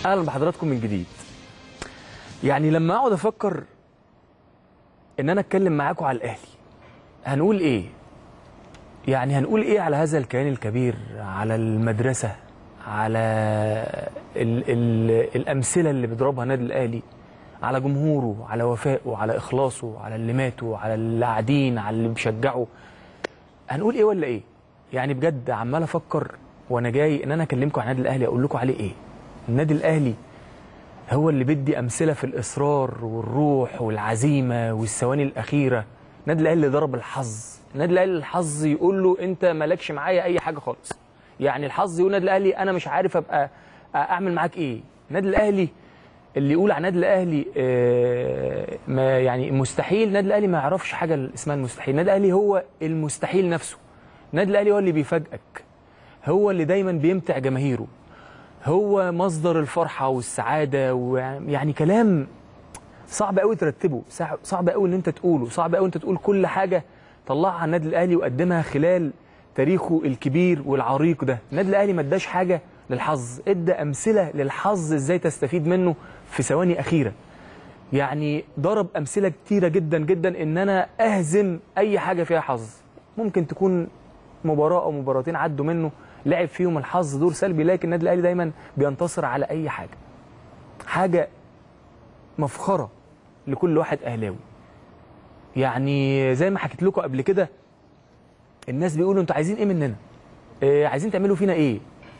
اهلا بحضراتكم من جديد يعني لما اقعد افكر ان انا اتكلم معاكم على الاهلي هنقول ايه يعني هنقول ايه على هذا الكيان الكبير على المدرسه على ال ال الامثله اللي بيضربها النادي الاهلي على جمهوره على وفائه على اخلاصه على اللي ماتوا على اللي قاعدين على اللي بيشجعوا هنقول ايه ولا ايه يعني بجد عمال افكر وانا جاي ان انا اكلمكم عن النادي الاهلي اقول لكم عليه ايه النادي الاهلي هو اللي بدي امثله في الاصرار والروح والعزيمه والثواني الاخيره النادي الاهلي اللي ضرب الحظ النادي الاهلي الحظ يقول له انت مالكش معايا اي حاجه خالص يعني الحظ يقول النادي الاهلي انا مش عارف ابقى اعمل معاك ايه النادي الاهلي اللي يقول عن النادي الاهلي آه، ما يعني مستحيل النادي الاهلي ما يعرفش حاجه اسمها المستحيل النادي الاهلي هو المستحيل نفسه النادي الاهلي هو اللي بيفاجئك هو اللي دايما بيمتع جماهيره هو مصدر الفرحه والسعاده ويعني كلام صعب قوي ترتبه صع- صعب قوي ان انت تقوله صعب قوي انت تقول كل حاجه طلعها عن النادي الاهلي وقدمها خلال تاريخه الكبير والعريق ده النادي الاهلي ما اداش حاجه للحظ ادى امثله للحظ ازاي تستفيد منه في ثواني اخيره يعني ضرب امثله كتيره جدا جدا ان انا اهزم اي حاجه فيها حظ ممكن تكون مباراه او مباراتين عدوا منه لعب فيهم الحظ دور سلبي لكن النادي الاهلي دايما بينتصر على اي حاجه حاجه مفخره لكل واحد اهلاوي يعني زي ما حكيت لكم قبل كده الناس بيقولوا انتوا عايزين ايه مننا إيه عايزين تعملوا فينا ايه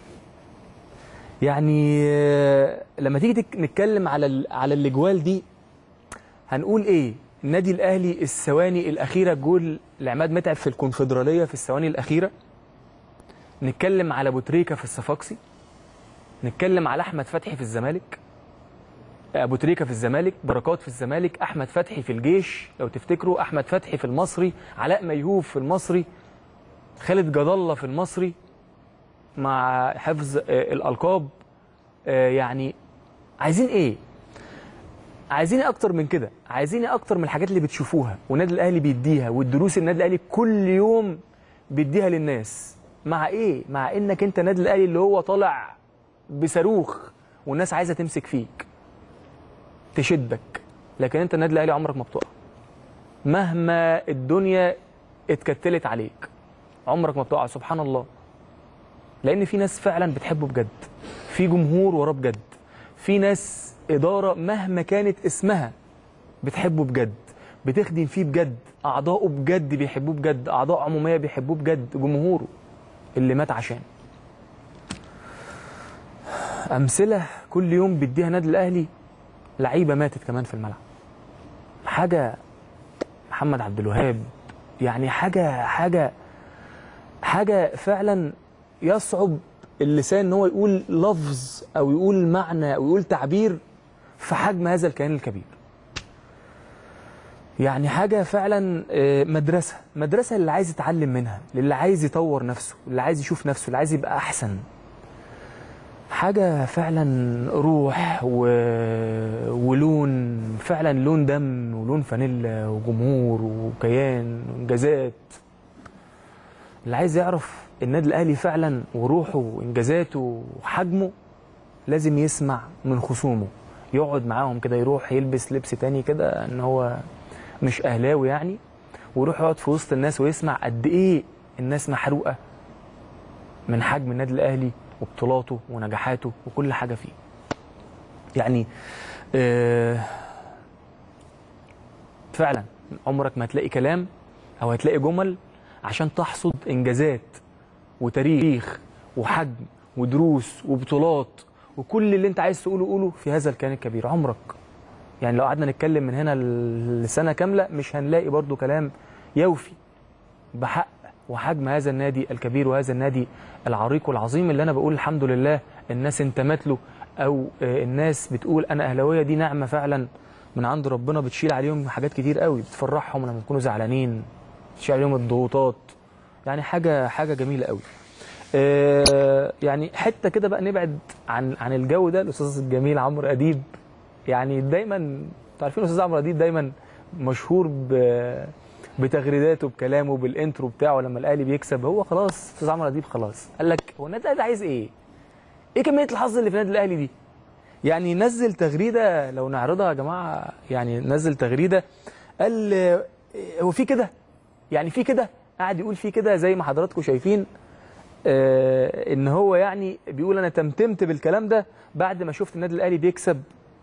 يعني آه، لما تيجي تك- نتكلم على ال- على الاجوال دي هنقول ايه النادي الاهلي الثواني الاخيره جول لعماد متعب في الكونفدراليه في الثواني الاخيره نتكلم على ابو تريكه في الصفاقسي نتكلم على احمد فتحي في الزمالك ابو تريكه في الزمالك بركات في الزمالك احمد فتحي في الجيش لو تفتكروا احمد فتحي في المصري علاء ميهوب في المصري خالد جد الله في المصري مع حفظ آه، الالقاب آه، يعني عايزين ايه عايزين إيه اكتر من كده عايزين إيه اكتر من الحاجات اللي بتشوفوها والنادي الاهلي بيديها والدروس النادي الاهلي كل يوم بيديها للناس مع ايه مع انك انت النادي الاهلي اللي هو طالع بصاروخ والناس عايزه تمسك فيك تشدك لكن انت النادي الاهلي عمرك ما بتقع مهما الدنيا اتكتلت عليك عمرك ما بتقع سبحان الله لان في ناس فعلا بتحبه بجد في جمهور وراه بجد في ناس اداره مهما كانت اسمها بتحبه بجد بتخدم فيه بجد اعضائه بجد بيحبوه بجد اعضاء عموميه بيحبوه بجد جمهوره اللي مات عشان امثله كل يوم بيديها النادي الاهلي لعيبه ماتت كمان في الملعب حاجه محمد عبد الوهاب يعني حاجه حاجه حاجه فعلا يصعب اللسان ان هو يقول لفظ او يقول معنى او يقول تعبير في حجم هذا الكيان الكبير يعني حاجة فعلا آه، مدرسة مدرسة اللي عايز يتعلم منها اللي عايز يطور نفسه اللي عايز يشوف نفسه اللي عايز يبقى أحسن حاجة فعلا روح و... ولون فعلا لون دم ولون فانيلا وجمهور وكيان وإنجازات اللي عايز يعرف النادي الأهلي فعلا وروحه وإنجازاته وحجمه لازم يسمع من خصومه يقعد معاهم كده يروح يلبس لبس تاني كده ان هو مش اهلاوي يعني ويروح يقعد في وسط الناس ويسمع قد ايه الناس محروقه من حجم النادي الاهلي وبطولاته ونجاحاته وكل حاجه فيه يعني آه فعلا عمرك ما هتلاقي كلام او هتلاقي جمل عشان تحصد انجازات وتاريخ وحجم ودروس وبطولات وكل اللي انت عايز تقوله قوله في هذا الكيان الكبير عمرك يعني لو قعدنا نتكلم من هنا لسنه كامله مش هنلاقي برضو كلام يوفي بحق وحجم هذا النادي الكبير وهذا النادي العريق والعظيم اللي انا بقول الحمد لله الناس انتمت له او آه، الناس بتقول انا اهلاويه دي نعمه فعلا من عند ربنا بتشيل عليهم حاجات كتير قوي بتفرحهم لما يكونوا زعلانين بتشيل عليهم الضغوطات يعني حاجه حاجه جميله قوي آه، يعني حته كده بقى نبعد عن عن الجو ده الاستاذ الجميل عمرو اديب يعني دايما انتوا عارفين الاستاذ عمرو اديب دايما مشهور ب بتغريداته بكلامه بالانترو بتاعه لما الاهلي بيكسب هو خلاص استاذ عمرو اديب خلاص قال لك هو النادي الاهلي عايز ايه؟ ايه كميه الحظ اللي في النادي الاهلي دي؟ يعني نزل تغريده لو نعرضها يا جماعه يعني نزل تغريده قال آه، هو في كده يعني في كده قاعد يقول في كده زي ما حضراتكم شايفين آه، ان هو يعني بيقول انا تمتمت بالكلام ده بعد ما شفت النادي الاهلي بيكسب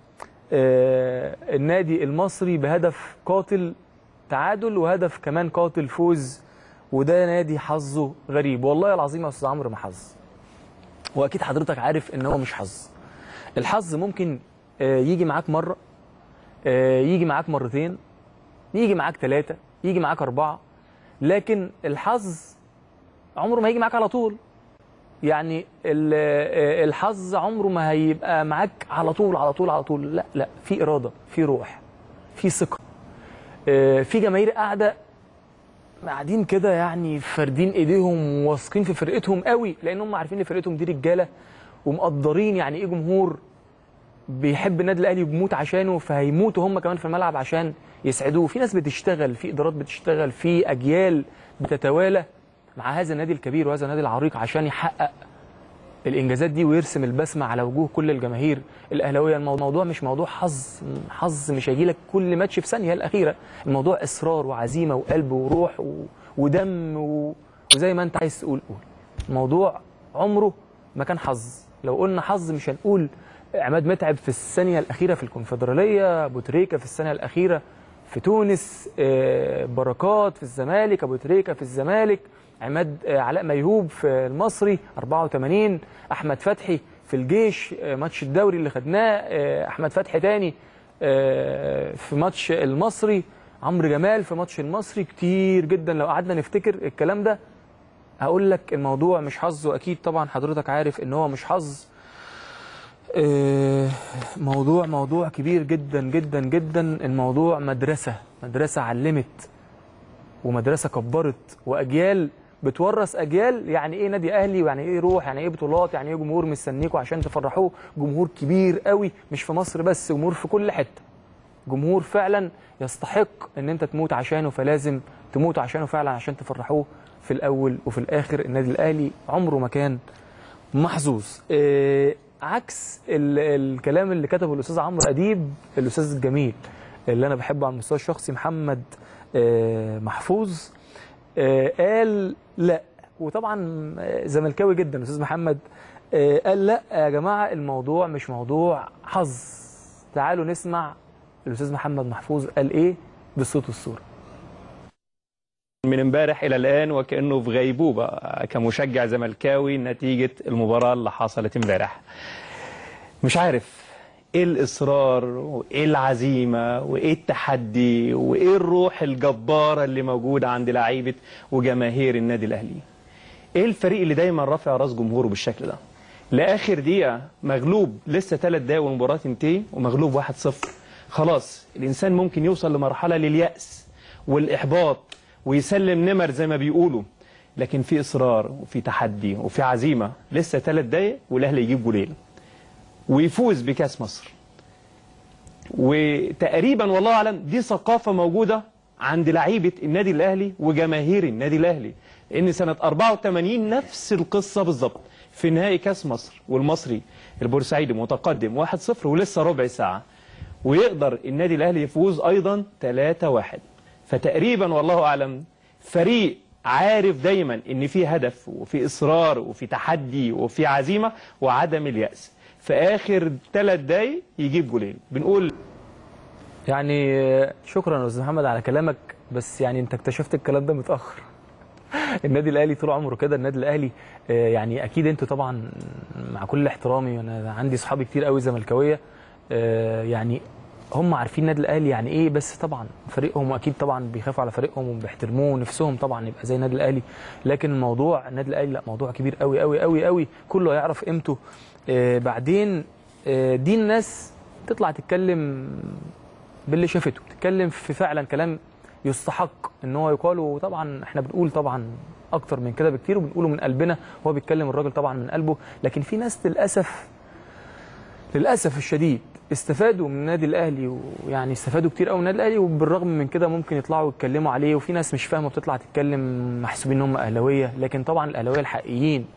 آه، النادي المصري بهدف قاتل تعادل وهدف كمان قاتل فوز وده نادي حظه غريب والله العظيم يا استاذ عمرو ما حظ واكيد حضرتك عارف ان هو مش حظ الحظ ممكن آه، يجي معاك مره آه، يجي معاك مرتين يجي معاك ثلاثه يجي معاك اربعه لكن الحظ عمره ما هيجي معاك على طول يعني ال- آه، الحظ عمره ما هيبقى معاك على طول على طول على طول لا لا في اراده في روح في ثقه آه، في جماهير قاعده قاعدين كده يعني فاردين ايديهم وواثقين في فرقتهم قوي لان هم عارفين ان فرقتهم دي رجاله ومقدرين يعني ايه جمهور بيحب النادي الاهلي وبيموت عشانه فهيموتوا هم كمان في الملعب عشان يسعدوه في ناس بتشتغل في ادارات بتشتغل في اجيال بتتوالى مع هذا النادي الكبير وهذا النادي العريق عشان يحقق الانجازات دي ويرسم البسمه على وجوه كل الجماهير الاهلاويه الموضوع مش موضوع حظ حظ مش هيجي لك كل ماتش في ثانيه الاخيره الموضوع اصرار وعزيمه وقلب وروح و... ودم و... وزي ما انت عايز تقول قول الموضوع عمره ما كان حظ لو قلنا حظ مش هنقول عماد متعب في الثانيه الاخيره في الكونفدراليه ابو تريكه في الثانيه الاخيره في تونس آه، بركات في الزمالك ابو تريكه في الزمالك عماد آه، علاء ميهوب في المصري 84 احمد فتحي في الجيش آه، ماتش الدوري اللي خدناه آه، احمد فتحي تاني آه، في ماتش المصري عمرو جمال في ماتش المصري كتير جدا لو قعدنا نفتكر الكلام ده هقول لك الموضوع مش حظ واكيد طبعا حضرتك عارف ان هو مش حظ آه، موضوع موضوع كبير جدا جدا جدا الموضوع مدرسة مدرسة علمت ومدرسة كبرت وأجيال بتورث أجيال يعني إيه نادي أهلي ويعني إيه روح يعني إيه بطولات يعني إيه جمهور مستنيكوا عشان تفرحوه جمهور كبير قوي مش في مصر بس جمهور في كل حتة جمهور فعلا يستحق ان انت تموت عشانه فلازم تموت عشانه فعلا عشان تفرحوه في الاول وفي الاخر النادي الاهلي عمره ما كان محظوظ آه، عكس ال- الكلام اللي كتبه الاستاذ عمرو اديب الاستاذ الجميل اللي انا بحبه على المستوى الشخصي محمد آه، محفوظ آه، قال لا وطبعا آه، زملكاوي جدا الاستاذ محمد آه، قال لا يا جماعه الموضوع مش موضوع حظ تعالوا نسمع الاستاذ محمد محفوظ قال ايه بالصوت والصوره من امبارح الى الان وكانه في غيبوبه كمشجع زملكاوي نتيجه المباراه اللي حصلت امبارح مش عارف ايه الاصرار وايه العزيمه وايه التحدي وايه الروح الجباره اللي موجوده عند لعيبه وجماهير النادي الاهلي ايه الفريق اللي دايما رافع راس جمهوره بالشكل ده لاخر دقيقه مغلوب لسه ثلاث دقايق والمباراه تنتهي ومغلوب 1-0 خلاص الانسان ممكن يوصل لمرحله للياس والاحباط ويسلم نمر زي ما بيقولوا لكن في اصرار وفي تحدي وفي عزيمه لسه ثلاث دقايق والاهلي يجيب جولين ويفوز بكاس مصر وتقريبا والله اعلم دي ثقافه موجوده عند لعيبه النادي الاهلي وجماهير النادي الاهلي ان سنه 84 نفس القصه بالظبط في نهائي كاس مصر والمصري البورسعيدي متقدم 1-0 ولسه ربع ساعه ويقدر النادي الاهلي يفوز ايضا 3-1 فتقريبا والله اعلم فريق عارف دايما ان في هدف وفي اصرار وفي تحدي وفي عزيمه وعدم الياس في اخر ثلاث دقايق يجيب جولين بنقول يعني آه، شكرا يا استاذ محمد على كلامك بس يعني انت اكتشفت الكلام ده متاخر النادي الاهلي طول عمره كده النادي الاهلي آه، يعني اكيد انتوا طبعا مع كل احترامي انا عندي صحابي كتير قوي زملكاويه آه، يعني هم عارفين النادي الاهلي يعني ايه بس طبعا فريقهم واكيد طبعا بيخافوا على فريقهم وبيحترموه ونفسهم طبعا يبقى زي النادي الاهلي لكن الموضوع النادي الاهلي لا موضوع كبير قوي قوي قوي قوي كله هيعرف قيمته آه، بعدين آه، دي الناس تطلع تتكلم باللي شافته بتتكلم في فعلا كلام يستحق ان هو يقال وطبعا احنا بنقول طبعا اكتر من كده بكتير وبنقوله من قلبنا وهو بيتكلم الراجل طبعا من قلبه لكن في ناس للاسف للاسف الشديد استفادوا من النادي الاهلي ويعني استفادوا كتير قوي من النادي الاهلي وبالرغم من كده ممكن يطلعوا يتكلموا عليه وفي ناس مش فاهمه بتطلع تتكلم محسوبين ان هم اهلاويه لكن طبعا الاهلاويه الحقيقيين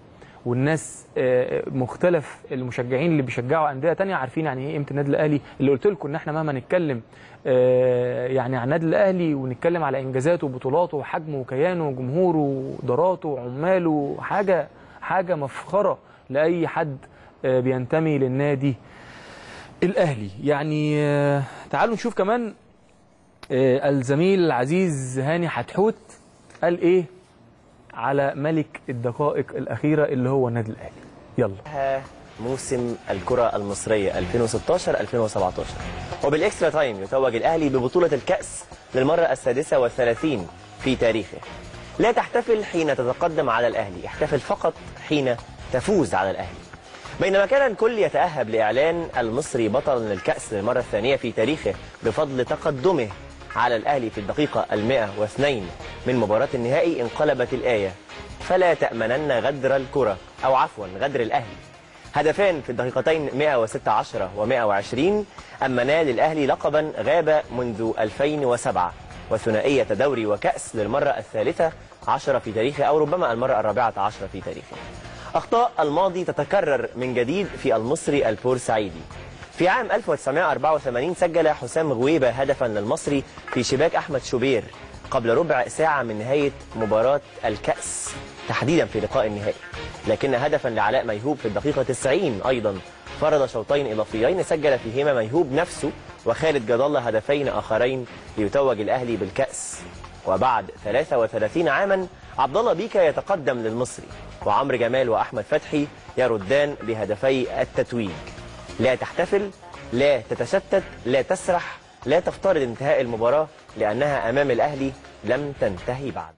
والناس آه، مختلف المشجعين اللي بيشجعوا انديه تانية عارفين يعني ايه قيمه النادي الاهلي اللي قلت لكم ان احنا مهما نتكلم آه، يعني عن النادي الاهلي ونتكلم على انجازاته وبطولاته وحجمه وكيانه وجمهوره واداراته وعماله حاجه حاجه مفخره لاي حد آه، بينتمي للنادي الاهلي يعني آه، تعالوا نشوف كمان آه، الزميل العزيز هاني حتحوت قال ايه على ملك الدقائق الاخيره اللي هو النادي الاهلي يلا انتهى موسم الكرة المصرية 2016 2017 وبالاكسترا تايم يتوج الاهلي ببطولة الكأس للمرة السادسة والثلاثين في تاريخه لا تحتفل حين تتقدم على الاهلي احتفل فقط حين تفوز على الاهلي بينما كان الكل يتأهب لإعلان المصري بطلا للكأس للمرة الثانية في تاريخه بفضل تقدمه على الأهلي في الدقيقة المئة واثنين من مباراة النهائي انقلبت الآية فلا تأمنن غدر الكرة أو عفوا غدر الأهلي هدفان في الدقيقتين 116 و120 أمنا للأهلي لقبا غاب منذ 2007 وثنائية دوري وكأس للمرة الثالثة عشرة في تاريخه أو ربما المرة الرابعة عشرة في تاريخه أخطاء الماضي تتكرر من جديد في المصري البورسعيدي في عام 1984 سجل حسام غويبة هدفا للمصري في شباك أحمد شوبير قبل ربع ساعة من نهاية مباراة الكأس تحديدا في لقاء النهائي لكن هدفا لعلاء ميهوب في الدقيقة 90 أيضا فرض شوطين إضافيين سجل فيهما ميهوب نفسه وخالد جد الله هدفين آخرين ليتوج الأهلي بالكأس وبعد 33 عاما عبد الله بيكا يتقدم للمصري وعمرو جمال واحمد فتحي يردان بهدفي التتويج لا تحتفل لا تتشتت لا تسرح لا تفترض انتهاء المباراه لانها امام الاهلي لم تنتهي بعد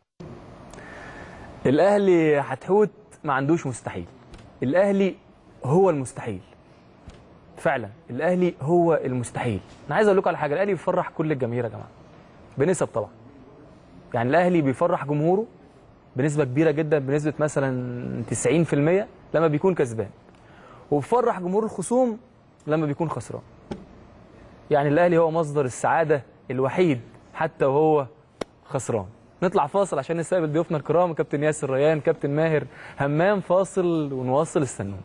الاهلي حتحوت ما عندوش مستحيل الاهلي هو المستحيل فعلا الاهلي هو المستحيل انا عايز اقول لكم على حاجه الاهلي بيفرح كل الجماهير يا جماعه بنسب طبعا يعني الاهلي بيفرح جمهوره بنسبه كبيره جدا بنسبه مثلا 90% لما بيكون كسبان وبيفرح جمهور الخصوم لما بيكون خسران يعني الاهلي هو مصدر السعاده الوحيد حتى وهو خسران نطلع فاصل عشان نستقبل ضيوفنا الكرام كابتن ياسر ريان كابتن ماهر همام فاصل ونواصل استنونا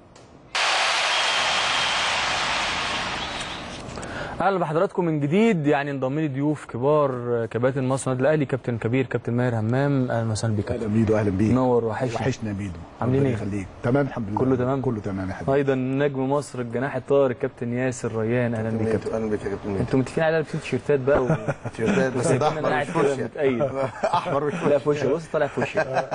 اهلا بحضراتكم من جديد يعني انضم لي ضيوف كبار كباتن مصر النادي الاهلي كابتن كبير كابتن ماهر همام اهلا وسهلا بك اهلا بيدو اهلا بيك نور وحشنا وحشنا يا بيدو عاملين ربنا ايه؟ يخليك تمام الحمد لله كله تمام؟ كله تمام يا حبيبي ايضا نجم مصر الجناح الطائر كابتن ياسر ريان اهلا بك كابتن اهلا بك يا كابتن ميدو انتوا متفقين على لابسين تيشيرتات بقى و... تيشيرتات بس سايبين ده انا احمر قاعد مش كده فوشيا متأيد احمر مش لا فوشيا فوشيا بص طالع فوشيا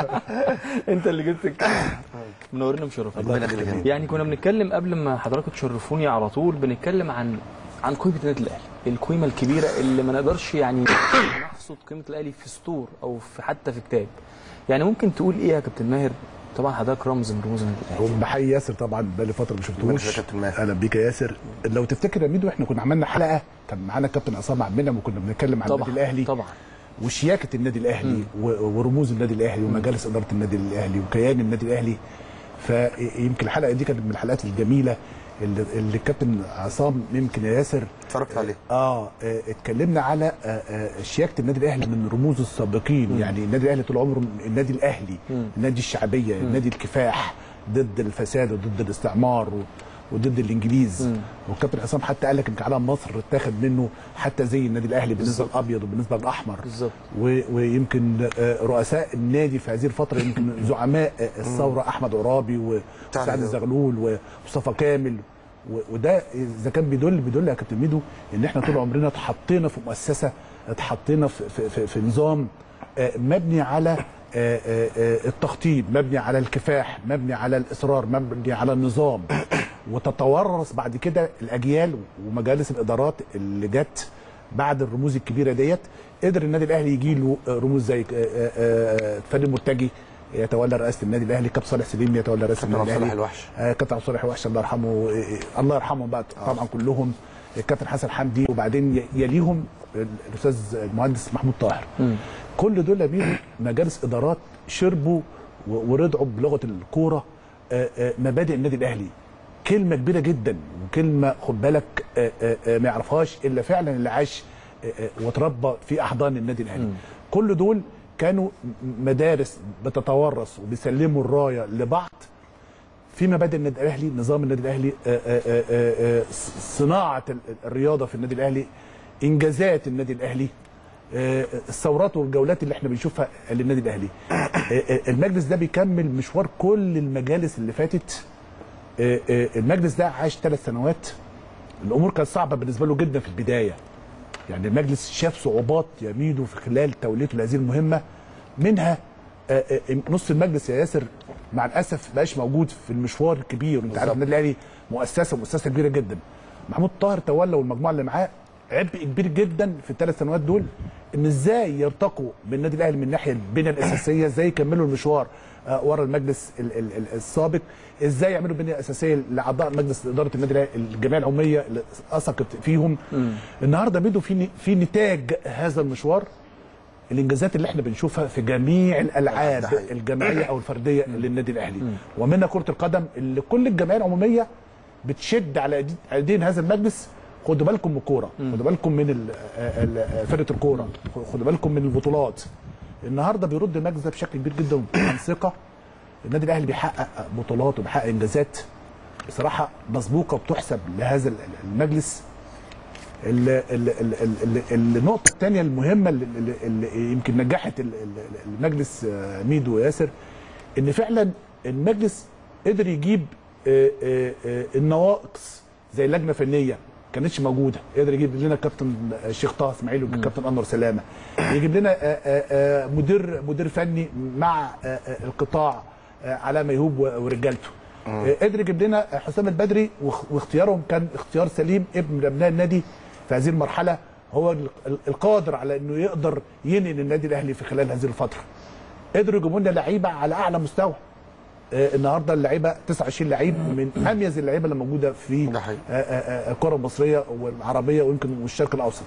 انت اللي جبت الكلام منورنا مشرفين ربنا يخليك يعني كنا بنتكلم قبل ما حضراتكم تشرفوني على طول بنتكلم عن عن قيمه النادي الاهلي القيمه الكبيره اللي ما نقدرش يعني نحصد قيمه الاهلي في سطور او في حتى في كتاب يعني ممكن تقول ايه يا كابتن ماهر طبعا حضرتك رمز من رموز النادي الاهلي وبحيي ياسر طبعا بقالي فتره ما ربنا شفتوش يخليك يا كابتن ماهر. اهلا بيك يا ياسر لو تفتكر يا ميدو احنا كنا عملنا حلقه كان معانا الكابتن عصام عبد المنعم وكنا بنتكلم عن طبعا النادي الاهلي طبعا وشياكه النادي الاهلي و- ورموز النادي الاهلي ومجالس اداره النادي الاهلي وكيان النادي الاهلي فيمكن الحلقه دي كانت من الحلقات الجميله اللي, اللي الكابتن عصام يمكن يا ياسر اتفرجت عليه اه آه، اتكلمنا على آه، آه، شياكه النادي الاهلي من رموز السابقين يعني النادي الاهلي طول عمره النادي الاهلي النادي الشعبيه النادي الكفاح ضد الفساد وضد الاستعمار و وضد الانجليز والكابتن حسام حتى قال لك ان علم مصر اتاخد منه حتى زي النادي الاهلي بالنسبه للابيض وبالنسبه للاحمر بالظبط. و- ويمكن آه، رؤساء النادي في هذه الفتره يمكن زعماء آه، الثوره احمد عرابي وسعد سعد الزغلول ومصطفى كامل و- وده اذا كان بيدل بيدل يا كابتن ميدو ان احنا طول عمرنا اتحطينا في مؤسسه اتحطينا في, في, في, في نظام آه، مبني على آه، آه، آه، التخطيط مبني على الكفاح مبني على الاصرار مبني على النظام وتتورث بعد كده الاجيال ومجالس الادارات اللي جت بعد الرموز الكبيره ديت قدر النادي الاهلي يجي له رموز زي آه، آه، آه، فادي مرتجي يتولى رئاسه النادي الاهلي كابتن صالح سليم يتولى رئاسه كابتن النادي عبد الاهلي الصالح الوحش. آه، كابتن عبد الصالح الوحش الله يرحمه آه، الله يرحمهم بقى طبعا كلهم الكابتن حسن حمدي وبعدين ي- يليهم الاستاذ المهندس محمود طاهر كل دول بيهم مجالس ادارات شربوا و- ورضعوا بلغه الكوره آه، آه، مبادئ النادي الاهلي كلمه كبيره جدا وكلمه خد بالك آه، آه، آه، ما يعرفهاش الا فعلا اللي عاش آه، آه، وتربى في احضان النادي الاهلي كل دول كانوا م- مدارس بتتورث وبيسلموا الرايه لبعض في مبادئ النادي الاهلي نظام النادي الاهلي آه، آه، آه، آه، صناعه ال- الرياضه في النادي الاهلي انجازات النادي الاهلي آه، الثورات والجولات اللي احنا بنشوفها للنادي الاهلي آه، آه، المجلس ده بيكمل مشوار كل المجالس اللي فاتت آه، آه، المجلس ده عاش ثلاث سنوات الامور كانت صعبه بالنسبه له جدا في البدايه يعني المجلس شاف صعوبات يا ميدو في خلال توليته لهذه المهمه منها آه، آه، نص المجلس يا ياسر مع الاسف بقاش موجود في المشوار الكبير وانت عارف النادي الاهلي مؤسسه مؤسسه كبيره جدا محمود طاهر تولى والمجموعه اللي معاه عبء كبير جدا في الثلاث سنوات دول ان ازاي يرتقوا بالنادي الاهلي من الناحيه البنيه الاساسيه ازاي يكملوا المشوار آه، ورا المجلس ال- ال- ال- السابق ازاي يعملوا بنيه اساسيه لاعضاء مجلس اداره النادي الاهلي الجمعيه العموميه اللي اثقت فيهم النهارده ميدو في في نتاج هذا المشوار الانجازات اللي احنا بنشوفها في جميع الالعاب ده حقيقي. الجماعيه او الفرديه للنادي الاهلي ومنها كره القدم اللي كل الجمعيه العموميه بتشد على أيدي- ايدين هذا المجلس خدوا بالكم من الكوره خدوا بالكم من ال- ال- فرقه الكوره خدوا بالكم من البطولات النهارده بيرد المجلس ده بشكل كبير جدا عن ثقه النادي الاهلي بيحقق بطولات وبيحقق انجازات بصراحه مسبوقه وبتحسب لهذا ال- المجلس ال- ال- ال- ال- ال- النقطة الثانية المهمة اللي, اللي- اللي يمكن نجحت ال- ال- المجلس آه، ميدو وياسر ان فعلا المجلس قدر يجيب آه، آه، آه، النواقص زي لجنة فنية كانتش موجودة قدر يجيب لنا كابتن الشيخ طه اسماعيل والكابتن انور سلامة يجيب لنا آه، آه، آه، مدير مدير فني مع آه، آه، القطاع آه، علاء ميهوب و- ورجالته آه، قدر يجيب لنا حسام البدري واخ- واختيارهم كان اختيار سليم ابن من ابناء النادي في هذه المرحله هو ال- ال- القادر على انه يقدر ينقل النادي الاهلي في خلال هذه الفتره قدروا يجيبوا لنا لعيبه على اعلى مستوى آه، النهارده اللعيبه 29 لعيب من اميز اللعيبه اللي موجوده في ده حقيقي. آه، آه، آه، الكره المصريه والعربيه ويمكن والشرق الاوسط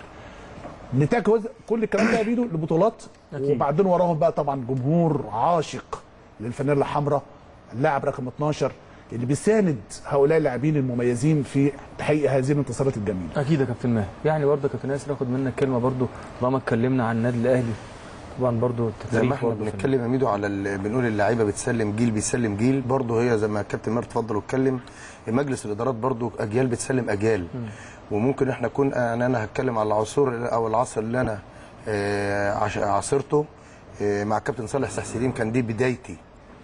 نتاج هو كل الكلام ده بيده لبطولات أكيد. وبعدين وراهم بقى طبعا جمهور عاشق للفانيلا الحمراء اللاعب رقم 12 اللي بيساند هؤلاء اللاعبين المميزين في تحقيق هذه الانتصارات الجميله اكيد يا كابتن ماهر يعني برضه يا كابتن ياسر اخد منك كلمه برضه طالما اتكلمنا عن النادي الاهلي طبعا برضه زي ما التاريخ احنا برضه في بنتكلم يا ميدو على ال- بنقول اللعيبه بتسلم جيل بيسلم جيل برضه هي زي ما الكابتن ماهر اتفضل واتكلم مجلس الادارات برضه اجيال بتسلم اجيال وممكن احنا نكون انا انا هتكلم على العصور او العصر اللي انا آه، عش- عاصرته آه، مع الكابتن صالح سحسليم كان دي بدايتي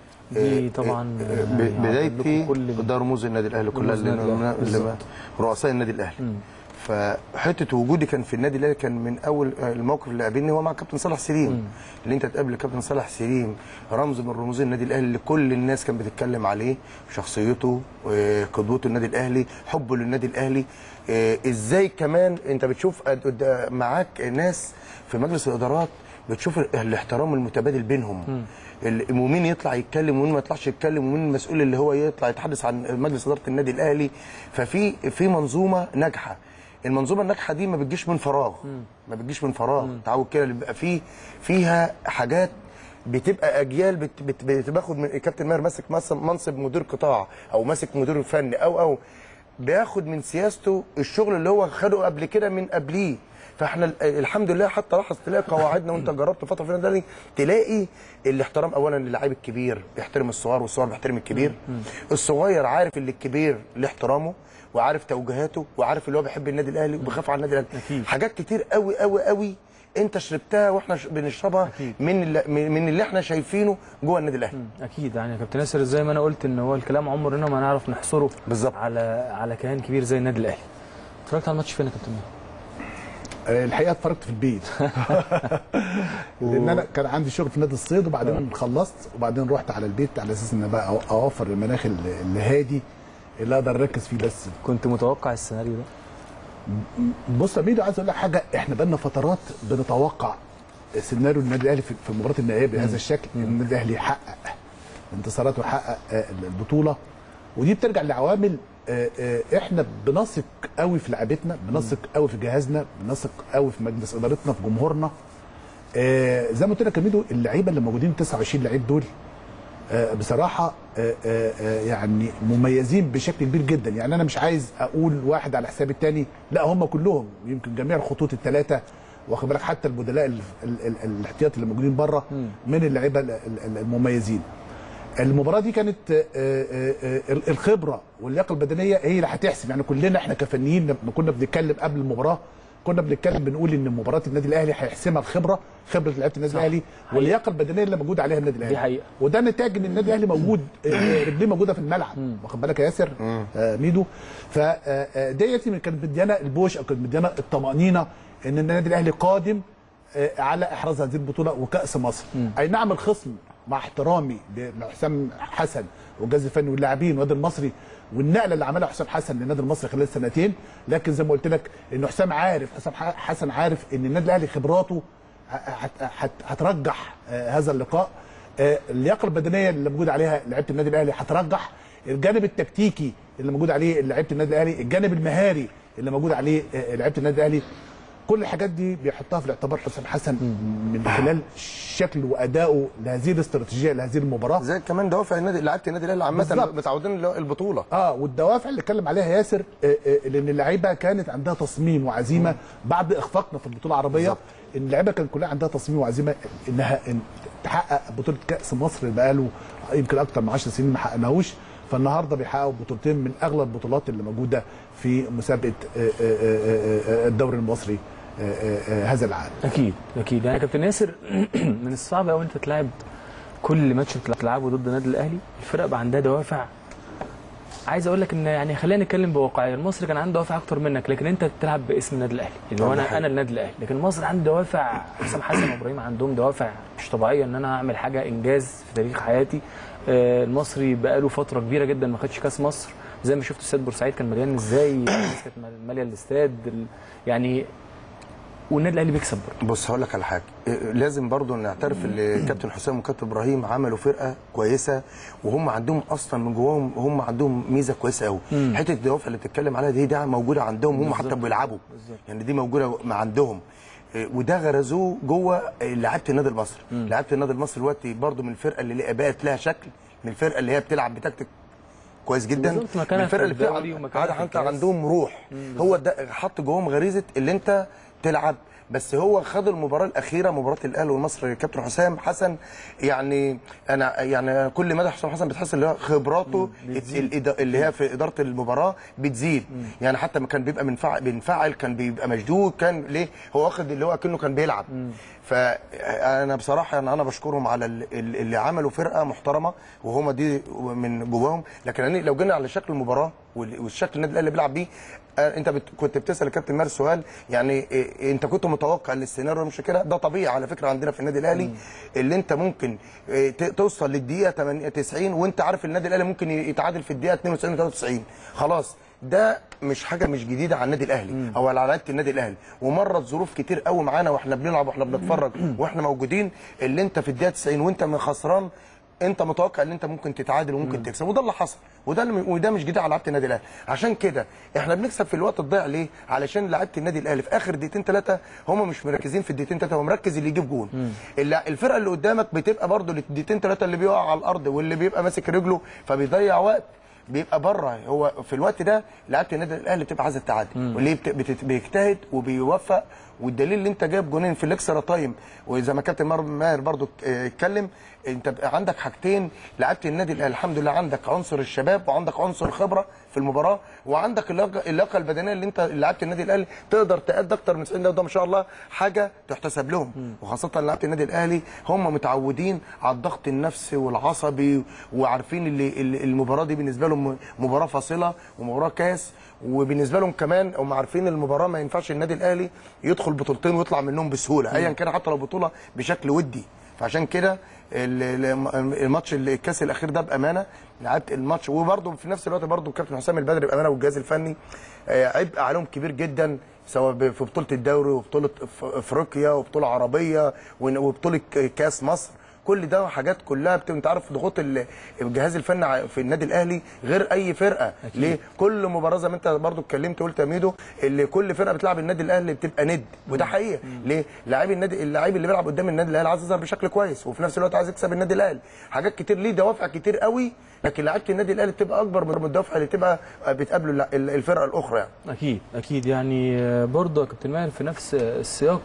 دي طبعا ب- يعني عمل بدايتي لكم كل ده رموز النادي الاهلي كلها رموز النادي اللي الأهلي، اللي بالظبط. رؤساء النادي الاهلي فحته وجودي كان في النادي الاهلي كان من اول الموقف اللي قابلني هو مع كابتن صالح سليم اللي انت تقابل كابتن صالح سليم رمز من رموز النادي الاهلي اللي كل الناس كانت بتتكلم عليه شخصيته آه، قدوته النادي الاهلي حبه للنادي الاهلي آه، ازاي كمان انت بتشوف قد- قد- معاك ناس في مجلس الادارات بتشوف الاحترام المتبادل بينهم ال- ومين يطلع يتكلم ومين ما يطلعش يتكلم ومين المسؤول اللي هو يطلع يتحدث عن مجلس اداره النادي الاهلي ففي في منظومه ناجحه المنظومه الناجحه دي ما بتجيش من فراغ ما بتجيش من فراغ تعود كده اللي بيبقى فيه فيها حاجات بتبقى اجيال بت بت بتاخد من كابتن ماهر ماسك مس- منصب مدير قطاع او ماسك مدير فني او او بياخد من سياسته الشغل اللي هو خده قبل كده من قبليه فاحنا ال- الحمد لله حتى لاحظ تلاقي قواعدنا وانت جربت فتره في النادي تلاقي الاحترام اولا للاعب الكبير بيحترم الصغار والصغار بيحترم الكبير الصغير عارف اللي الكبير له احترامه وعارف توجيهاته وعارف اللي هو بيحب النادي الاهلي وبيخاف على النادي الاهلي أكيد. حاجات كتير قوي قوي قوي انت شربتها واحنا ش- بنشربها من اللي من من اللي احنا شايفينه جوه النادي الاهلي اكيد يعني يا كابتن ياسر زي ما انا قلت ان هو الكلام عمرنا ما نعرف نحصره بالظبط. على على كيان كبير زي النادي الاهلي اتفرجت على الماتش فين يا كابتن ماهر؟ آه، الحقيقه اتفرجت في البيت لان انا كان عندي شغل في نادي الصيد وبعدين خلصت وبعدين رحت على البيت على اساس ان بقى أو- اوفر المناخ ال- الهادي اللي اقدر اركز فيه بس كنت متوقع السيناريو ده بص يا ميدو عايز اقول لك حاجه احنا بقالنا فترات بنتوقع سيناريو النادي الاهلي في في مباراه النهائيه بهذا الشكل ان النادي الاهلي يحقق انتصارات ويحقق آه، البطوله ودي بترجع لعوامل آه، آه، احنا بنثق قوي في لعبتنا بنثق قوي في جهازنا بنثق قوي في مجلس ادارتنا في جمهورنا آه، زي ما قلت لك يا ميدو اللعيبه اللي موجودين 29 لعيب دول آه، بصراحه آه، آه، آه، يعني مميزين بشكل كبير جدا يعني انا مش عايز اقول واحد على حساب الثاني لا هم كلهم يمكن جميع الخطوط الثلاثه واخد بالك حتى البدلاء ال- ال- ال- الاحتياط اللي موجودين بره من اللعيبه ال- ال- المميزين المباراه دي كانت آه، آه، آه، الخبره واللياقه البدنيه هي اللي هتحسم يعني كلنا احنا كفنيين لما كنا بنتكلم قبل المباراه كنا بنتكلم بنقول ان مباراه النادي الاهلي هيحسمها الخبره خبره لعيبه النادي الاهلي واللياقه البدنيه اللي موجود عليها النادي الاهلي دي حقيقة. وده نتاج ان النادي الاهلي موجود آه، رجليه موجوده في الملعب واخد بالك يا ياسر آه ميدو فديت كانت مديانا البوش او كانت مديانا الطمانينه ان النادي الاهلي قادم آه، على احراز هذه البطوله وكاس مصر اي نعم الخصم مع احترامي لحسام حسن والجهاز الفني واللاعبين والنادي المصري والنقله اللي عملها حسام حسن للنادي المصري خلال سنتين لكن زي ما قلت لك ان حسام عارف حسام ح- حسن عارف ان النادي الاهلي خبراته هت- هت- هترجح آه، هذا اللقاء آه، اللياقه البدنيه اللي موجود عليها لعيبه النادي الاهلي هترجح الجانب التكتيكي اللي موجود عليه لعيبه النادي الاهلي الجانب المهاري اللي موجود عليه آه، لعيبه النادي الاهلي كل الحاجات دي بيحطها في الاعتبار حسام حسن من خلال شكله وادائه لهذه الاستراتيجيه لهذه المباراه زي كمان دوافع النادي لعيبه النادي الاهلي عامه بالظبط. متعودين اللي هو البطوله اه والدوافع اللي اتكلم عليها ياسر آه، آه، لان اللعيبه كانت عندها تصميم وعزيمه بعد اخفاقنا في البطوله العربيه ان اللعيبه كانت كلها عندها تصميم وعزيمه انها إن تحقق بطوله كاس مصر اللي بقاله يمكن اكتر من 10 سنين ما حققناهوش فالنهارده بيحققوا بطولتين من اغلى البطولات اللي موجوده في مسابقه آه، آه، آه، آه، الدوري المصري آه، آه، آه، هذا العام اكيد اكيد يعني كابتن ياسر من الصعب قوي انت تلعب كل ماتش بتلعبه ضد النادي الاهلي الفرق بقى عندها دوافع عايز اقول لك ان يعني خلينا نتكلم بواقعيه المصري كان عنده دوافع اكتر منك لكن انت بتلعب باسم النادي الاهلي اللي هو انا انا النادي الاهلي لكن مصر عنده دوافع حسام حسن وابراهيم عندهم دوافع مش طبيعيه ان انا اعمل حاجه انجاز في تاريخ حياتي آه، المصري بقاله فتره كبيره جدا ما خدش كاس مصر زي ما شفت استاد بورسعيد كان مليان ازاي الناس كانت ماليه الاستاد ال- يعني والنادي الاهلي بيكسب برضه بص هقول لك على حاجه إيه، لازم برضو نعترف ان كابتن حسام وكابتن ابراهيم عملوا فرقه كويسه وهم عندهم اصلا من جواهم هم عندهم ميزه كويسه قوي حته الدوافع اللي بتتكلم عليها دي ده موجوده عندهم هم حتى بيلعبوا يعني دي موجوده مع عندهم إيه، وده غرزوه جوه لعيبه النادي المصري لعيبه النادي المصري دلوقتي برضو من الفرقه اللي بقت لها شكل من الفرقه اللي هي بتلعب بتكتيك كويس جدا بالظبط، مكانها من الفرقه في اللي الدوري بتلعب ومكانها في عارف انت الكاس. عندهم روح هو ده حط جواهم غريزه اللي انت تلعب بس هو خد المباراه الاخيره مباراه الاهلي والمصري كابتن حسام حسن يعني انا يعني كل مدى حسام حسن بتحس اللي هو خبراته الإدا- اللي هي في اداره المباراه بتزيد يعني حتى ما كان بيبقى منفعل بينفعل كان بيبقى مشدود كان ليه هو واخد اللي هو كانه كان بيلعب فانا بصراحه يعني انا بشكرهم على ال- ال- اللي عملوا فرقه محترمه وهم دي من جواهم لكن أنا لو جينا على شكل المباراه وال- والشكل النادي الاهلي بيلعب بيه آه، انت بت... كنت بتسال الكابتن مارس سؤال يعني إيه انت كنت متوقع ان السيناريو مش كده ده طبيعي على فكره عندنا في النادي الاهلي اللي انت ممكن إيه، ت- توصل للدقيقه 8 90 وانت عارف النادي الاهلي ممكن يتعادل في الدقيقه 92 93 خلاص ده مش حاجه مش جديده على النادي الاهلي او على لعيبه النادي الاهلي ومرت ظروف كتير قوي معانا واحنا بنلعب واحنا بنتفرج واحنا موجودين اللي انت في الدقيقه 90 وانت من خسران انت متوقع ان انت ممكن تتعادل وممكن تكسب وده اللي حصل وده اللي وده مش جديد على لعيبه النادي الاهلي عشان كده احنا بنكسب في الوقت الضايع ليه علشان لعيبه النادي الاهلي في اخر دقيقتين ثلاثه هم مش مركزين في الدقيقتين ثلاثه هو مركز اللي يجيب جون الل- الفرقه اللي قدامك بتبقى برضو الدقيقتين ثلاثه اللي بيقع على الارض واللي بيبقى ماسك رجله فبيضيع وقت بيبقى بره هو في الوقت ده لعيبه النادي الاهلي بتبقى عايزه التعادل واللي بت- بت- بيجتهد وبيوفق والدليل اللي انت جايب جونين في الاكسترا تايم وزي ما كابتن مار- ماهر برضو اه، اتكلم انت بقى عندك حاجتين لعيبه النادي الاهلي الحمد لله عندك عنصر الشباب وعندك عنصر خبره في المباراه وعندك اللياقه اللياقة البدنيه اللي انت لعيبه النادي الاهلي تقدر تأدي اكتر من 90 دقيقه وده ما شاء الله حاجه تحتسب لهم وخاصه لعيبه النادي الاهلي هم متعودين على الضغط النفسي والعصبي وعارفين اللي اللي- المباراه دي بالنسبه لهم مباراه فاصله ومباراه كاس وبالنسبه لهم كمان هم عارفين المباراه ما ينفعش النادي الاهلي يدخل بطولتين ويطلع منهم بسهوله ايا كان حتى لو بطوله بشكل ودي فعشان كده ال- ال- الماتش الكاس الاخير ده بامانه لعبت الماتش وبرده في نفس الوقت برده الكابتن حسام البدري بامانه والجهاز الفني آه، عبء عليهم كبير جدا سواء ب- في بطوله الدوري وبطوله أف- افريقيا وبطوله عربيه ون- وبطوله ك- كاس مصر كل ده حاجات كلها بت... انت عارف ضغوط ال- الجهاز الفني ع- في النادي الاهلي غير اي فرقه أكيد. ليه كل مباراه زي ما انت برضو اتكلمت قلت يا ميدو اللي كل فرقه بتلعب النادي الاهلي بتبقى ند وده حقيقه ليه لاعب النادي اللاعب اللي بيلعب قدام النادي الاهلي عايز يظهر بشكل كويس وفي نفس الوقت عايز يكسب النادي الاهلي حاجات كتير ليه دوافع كتير قوي لكن لعيبه النادي الاهلي بتبقى اكبر من الدوافع اللي تبقى بتقابله الل- ال- الفرقه الاخرى يعني اكيد اكيد يعني آه، برضه يا كابتن ماهر في نفس السياق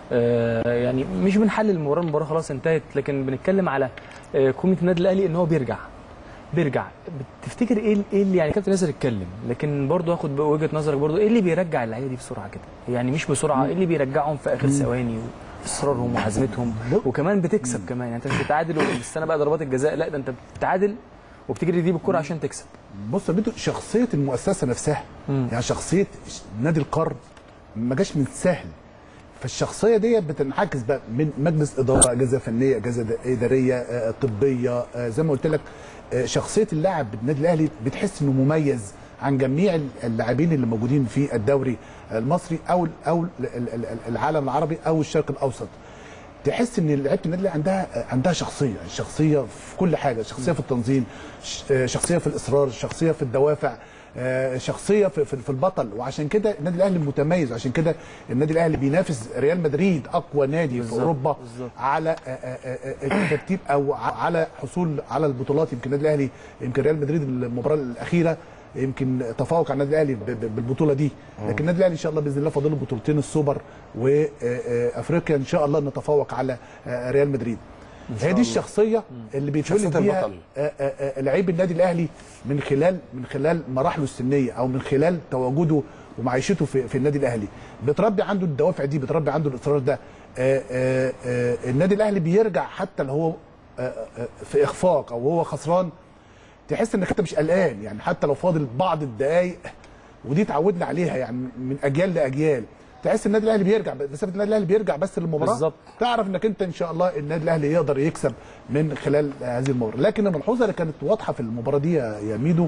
آه، يعني مش بنحلل المباراه المباراه خلاص انتهت لكن بنتكلم على آه، قيمه النادي الاهلي ان هو بيرجع بيرجع تفتكر ايه ايه اللي يعني كابتن ياسر اتكلم لكن برضه هاخد بقى وجهه نظرك برضه ايه اللي بيرجع اللعيبه دي بسرعه كده يعني مش بسرعه ايه اللي بيرجعهم في اخر ثواني اصرارهم وعزمتهم وكمان بتكسب كمان يعني انت مش بتعادل والسنه بقى ضربات الجزاء لا ده انت بتتعادل وبتجري تجيب الكره عشان تكسب بص يا بيتو شخصيه المؤسسه نفسها يعني شخصيه نادي القرن ما جاش من سهل فالشخصيه دي بتنعكس بقى من مجلس اداره اجهزه فنيه اجهزه د- اداريه آه، طبيه آه، زي ما قلت لك آه، شخصيه اللاعب بالنادي الاهلي بتحس انه مميز عن جميع اللاعبين اللي موجودين في الدوري المصري او او ال- ال- ال- العالم العربي او الشرق الاوسط تحس ان لعيبه النادي الاهلي عندها عندها شخصيه شخصيه في كل حاجه شخصيه في التنظيم ش- آه، شخصيه في الاصرار شخصيه في الدوافع آه، شخصيه في, في, في البطل وعشان كده النادي الاهلي متميز وعشان كده النادي الاهلي بينافس ريال مدريد اقوى نادي في اوروبا بالظبط. على آه، آه، آه، الترتيب او ع- على حصول على البطولات يمكن النادي الاهلي يمكن ريال مدريد المباراه الاخيره يمكن تفوق على النادي الاهلي ب- ب- بالبطوله دي لكن النادي الاهلي ان شاء الله باذن الله فاضل له بطولتين السوبر وافريقيا ان شاء الله نتفوق على آه، ريال مدريد هي دي الشخصيه اللي بيتولد شخصية بيها البطل. آه، آه، آه، لعيب النادي الاهلي من خلال من خلال مراحله السنيه او من خلال تواجده ومعيشته في, في النادي الاهلي بتربي عنده الدوافع دي بتربي عنده الاصرار ده آه، آه، آه، النادي الاهلي بيرجع حتى لو هو آه، آه، في اخفاق او هو خسران تحس انك انت مش قلقان يعني حتى لو فاضل بعض الدقائق ودي اتعودنا عليها يعني من اجيال لاجيال تحس النادي الاهلي بيرجع مسافه النادي الاهلي بيرجع بس للمباراه بالظبط. تعرف انك انت ان شاء الله النادي الاهلي يقدر يكسب من خلال هذه المباراه لكن الملحوظه اللي كانت واضحه في المباراه دي يا يا ميدو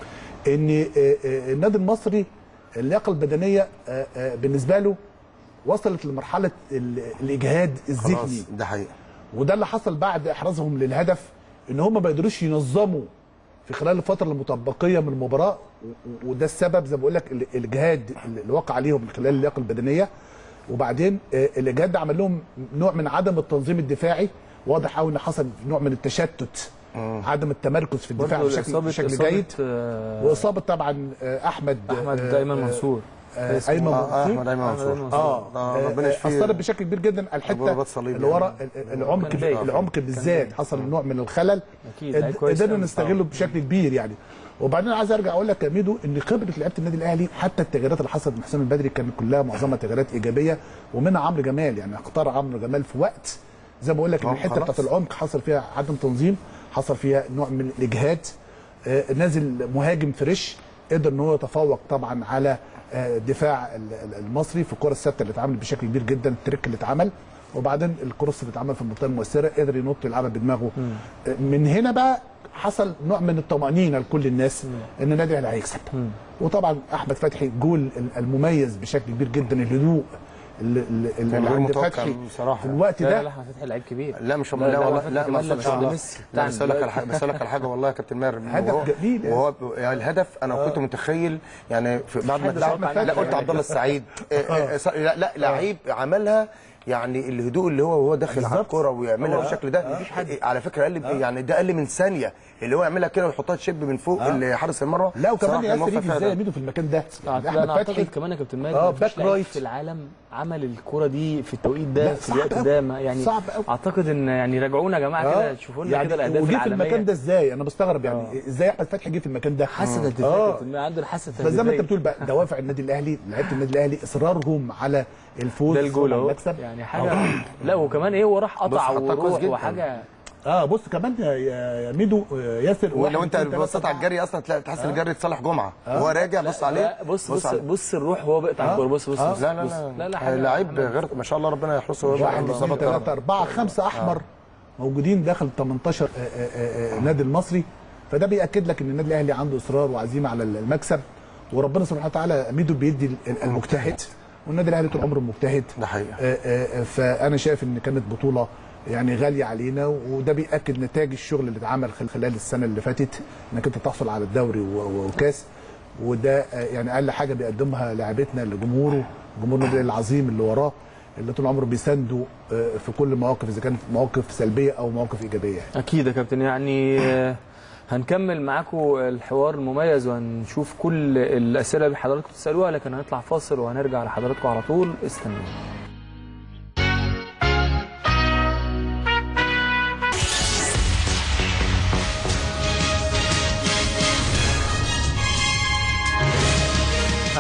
ان آه، آه، النادي المصري اللياقه البدنيه آه، آه، بالنسبه له وصلت لمرحله ال- الاجهاد خلاص الذهني ده حقيقي وده اللي حصل بعد احرازهم للهدف ان هم ما قدروش ينظموا في خلال الفتره المتبقيه من المباراه و- و- وده السبب زي ما بقول لك ال- الاجهاد اللي وقع عليهم من خلال اللياقه البدنيه وبعدين آه، الاجهاد ده عمل لهم نوع من عدم التنظيم الدفاعي واضح قوي ان حصل نوع من التشتت عدم التمركز في الدفاع برضه بشكل الإصابة- بشكل إصابة، جيد آه، واصابه طبعا آه، احمد احمد آه، ايمن آه، منصور آه، اسمه- ايمن آه، منصور احمد ايمن منصور اه ده ربنا آه، يشفيه اثرت بشكل كبير جدا الحته رباط صليبي اللي يعني. ورا ال- ال- العمق كان باين. العمق بالذات حصل نوع من الخلل أكيد، لعيب قد- كويس قدرنا أوي. نستغله بشكل كبير يعني وبعدين عايز ارجع اقول لك يا ميدو ان خبره لعيبه النادي الاهلي حتى التغييرات اللي حصلت من حسام البدري كانت كلها معظمها تغييرات ايجابيه ومنها عمرو جمال يعني اختار عمرو جمال في وقت زي ما بقول لك ان آه، الحته خلاص. بتاعت العمق حصل فيها عدم تنظيم حصل فيها نوع من الاجهاد آه، نازل مهاجم فريش قدر ان هو يتفوق طبعا على آه، الدفاع ال- ال- المصري في الكره الثابته اللي اتعملت بشكل كبير جدا التريك اللي اتعمل وبعدين الكروس اللي اتعمل في المنطقه المؤثره قدر ينط يلعبها بدماغه آه، من هنا بقى حصل نوع من الطمانينه لكل الناس ان النادي الاهلي هيكسب وطبعا احمد فتحي جول المميز بشكل كبير جدا الهدوء اللي, اللي كان اللي غير عند متوقع فتحي بصراحة. في الوقت لا لا ده لا احمد فتحي لعيب كبير لا مش لا، لا, لا، والله فتحي لا ما كمان لا، اقصدش مش والله ميسي لا بتاعنا بس اقول لك على دلوقتي. حاجه بس اقول لك على حاجه والله يا كابتن ماهر هدف وهو- جميل يعني. وهو يعني الهدف انا كنت متخيل يعني في بعد ما حد اتلعب توقع لا إنها قلت تبقى عبد الله السعيد آه، آه، آه، لا لا لعيب عملها يعني الهدوء اللي هو وهو داخل على بالظبط. الكوره ويعملها بالشكل ده على فكره اقل يعني ده اقل من ثانيه اللي هو يعملها كده ويحطها تشيب من فوق حارس المرمى لا وكمان صراحة ياسر موفق يجي فيها ازاي ده. يمينه في المكان ده لا احمد انا فتحي اعتقد كمان يا كابتن ماجد آه، مفيش باك لعيب رايت. في العالم عمل الكرة دي في التوقيت ده لا، في صعب الوقت أوي. ده ما يعني صعب أوي. اعتقد ان يعني راجعونا يا جماعه كده تشوفوا لنا يعني كده الاهداف وجه في العالميه المكان ده ازاي انا بستغرب يعني ازاي احمد فتحي جه في المكان ده حاسه آه. التدفيق عنده الحاسه فزي ما انت التهديفيه بتقول بقى دوافع النادي الاهلي لعيبه النادي الاهلي اصرارهم على الفوز ده الجول على اهو المكسب يعني حاجه لا وكمان ايه هو راح بص، قطع حطها كويس وروح جدا. وحاجه اه بص كمان يا- يا يا ميدو آه، ياسر واحد، ولو انت اتنين، تلاتة، بصيت على أربعة. الجري اصلا تلاقي تحس الجري صالح جمعه وهو راجع بص عليه لا، بص بص عليه. بص الروح وهو بيقطع الكوره بص بص بص لا لا بص. لا لا لا حاجة- لعيب حاجة- غير ما شاء الله ربنا يحرسه ويبارك واحد عنده اثنين إصابات ثلاثة أربعة خمسة أحمر موجودين داخل 18 آه، آه، آه، النادي المصري فده بيأكد لك إن النادي الأهلي عنده إصرار وعزيمة على المكسب وربنا سبحانه وتعالى ميدو بيدي ال- المجتهد والنادي الأهلي طول عمره مجتهد ده حقيقة. آه، آه، فأنا شايف إن كانت بطولة يعني غالية علينا وده بيأكد نتاج الشغل اللي اتعمل خل- خلال السنة اللي فاتت إنك أنت تحصل على الدوري و- والكاس وده آه، يعني أقل حاجة بيقدمها لاعبتنا لجمهوره جمهور النادي الأهلي العظيم اللي وراه اللي طول عمره بيساندوا آه، في كل مواقف اذا كانت مواقف سلبيه او مواقف ايجابيه اكيد يا كابتن يعني آه، هنكمل معاكم الحوار المميز وهنشوف كل الاسئله اللي حضراتكم بتسالوها لكن هنطلع فاصل وهنرجع لحضراتكم على طول استنوا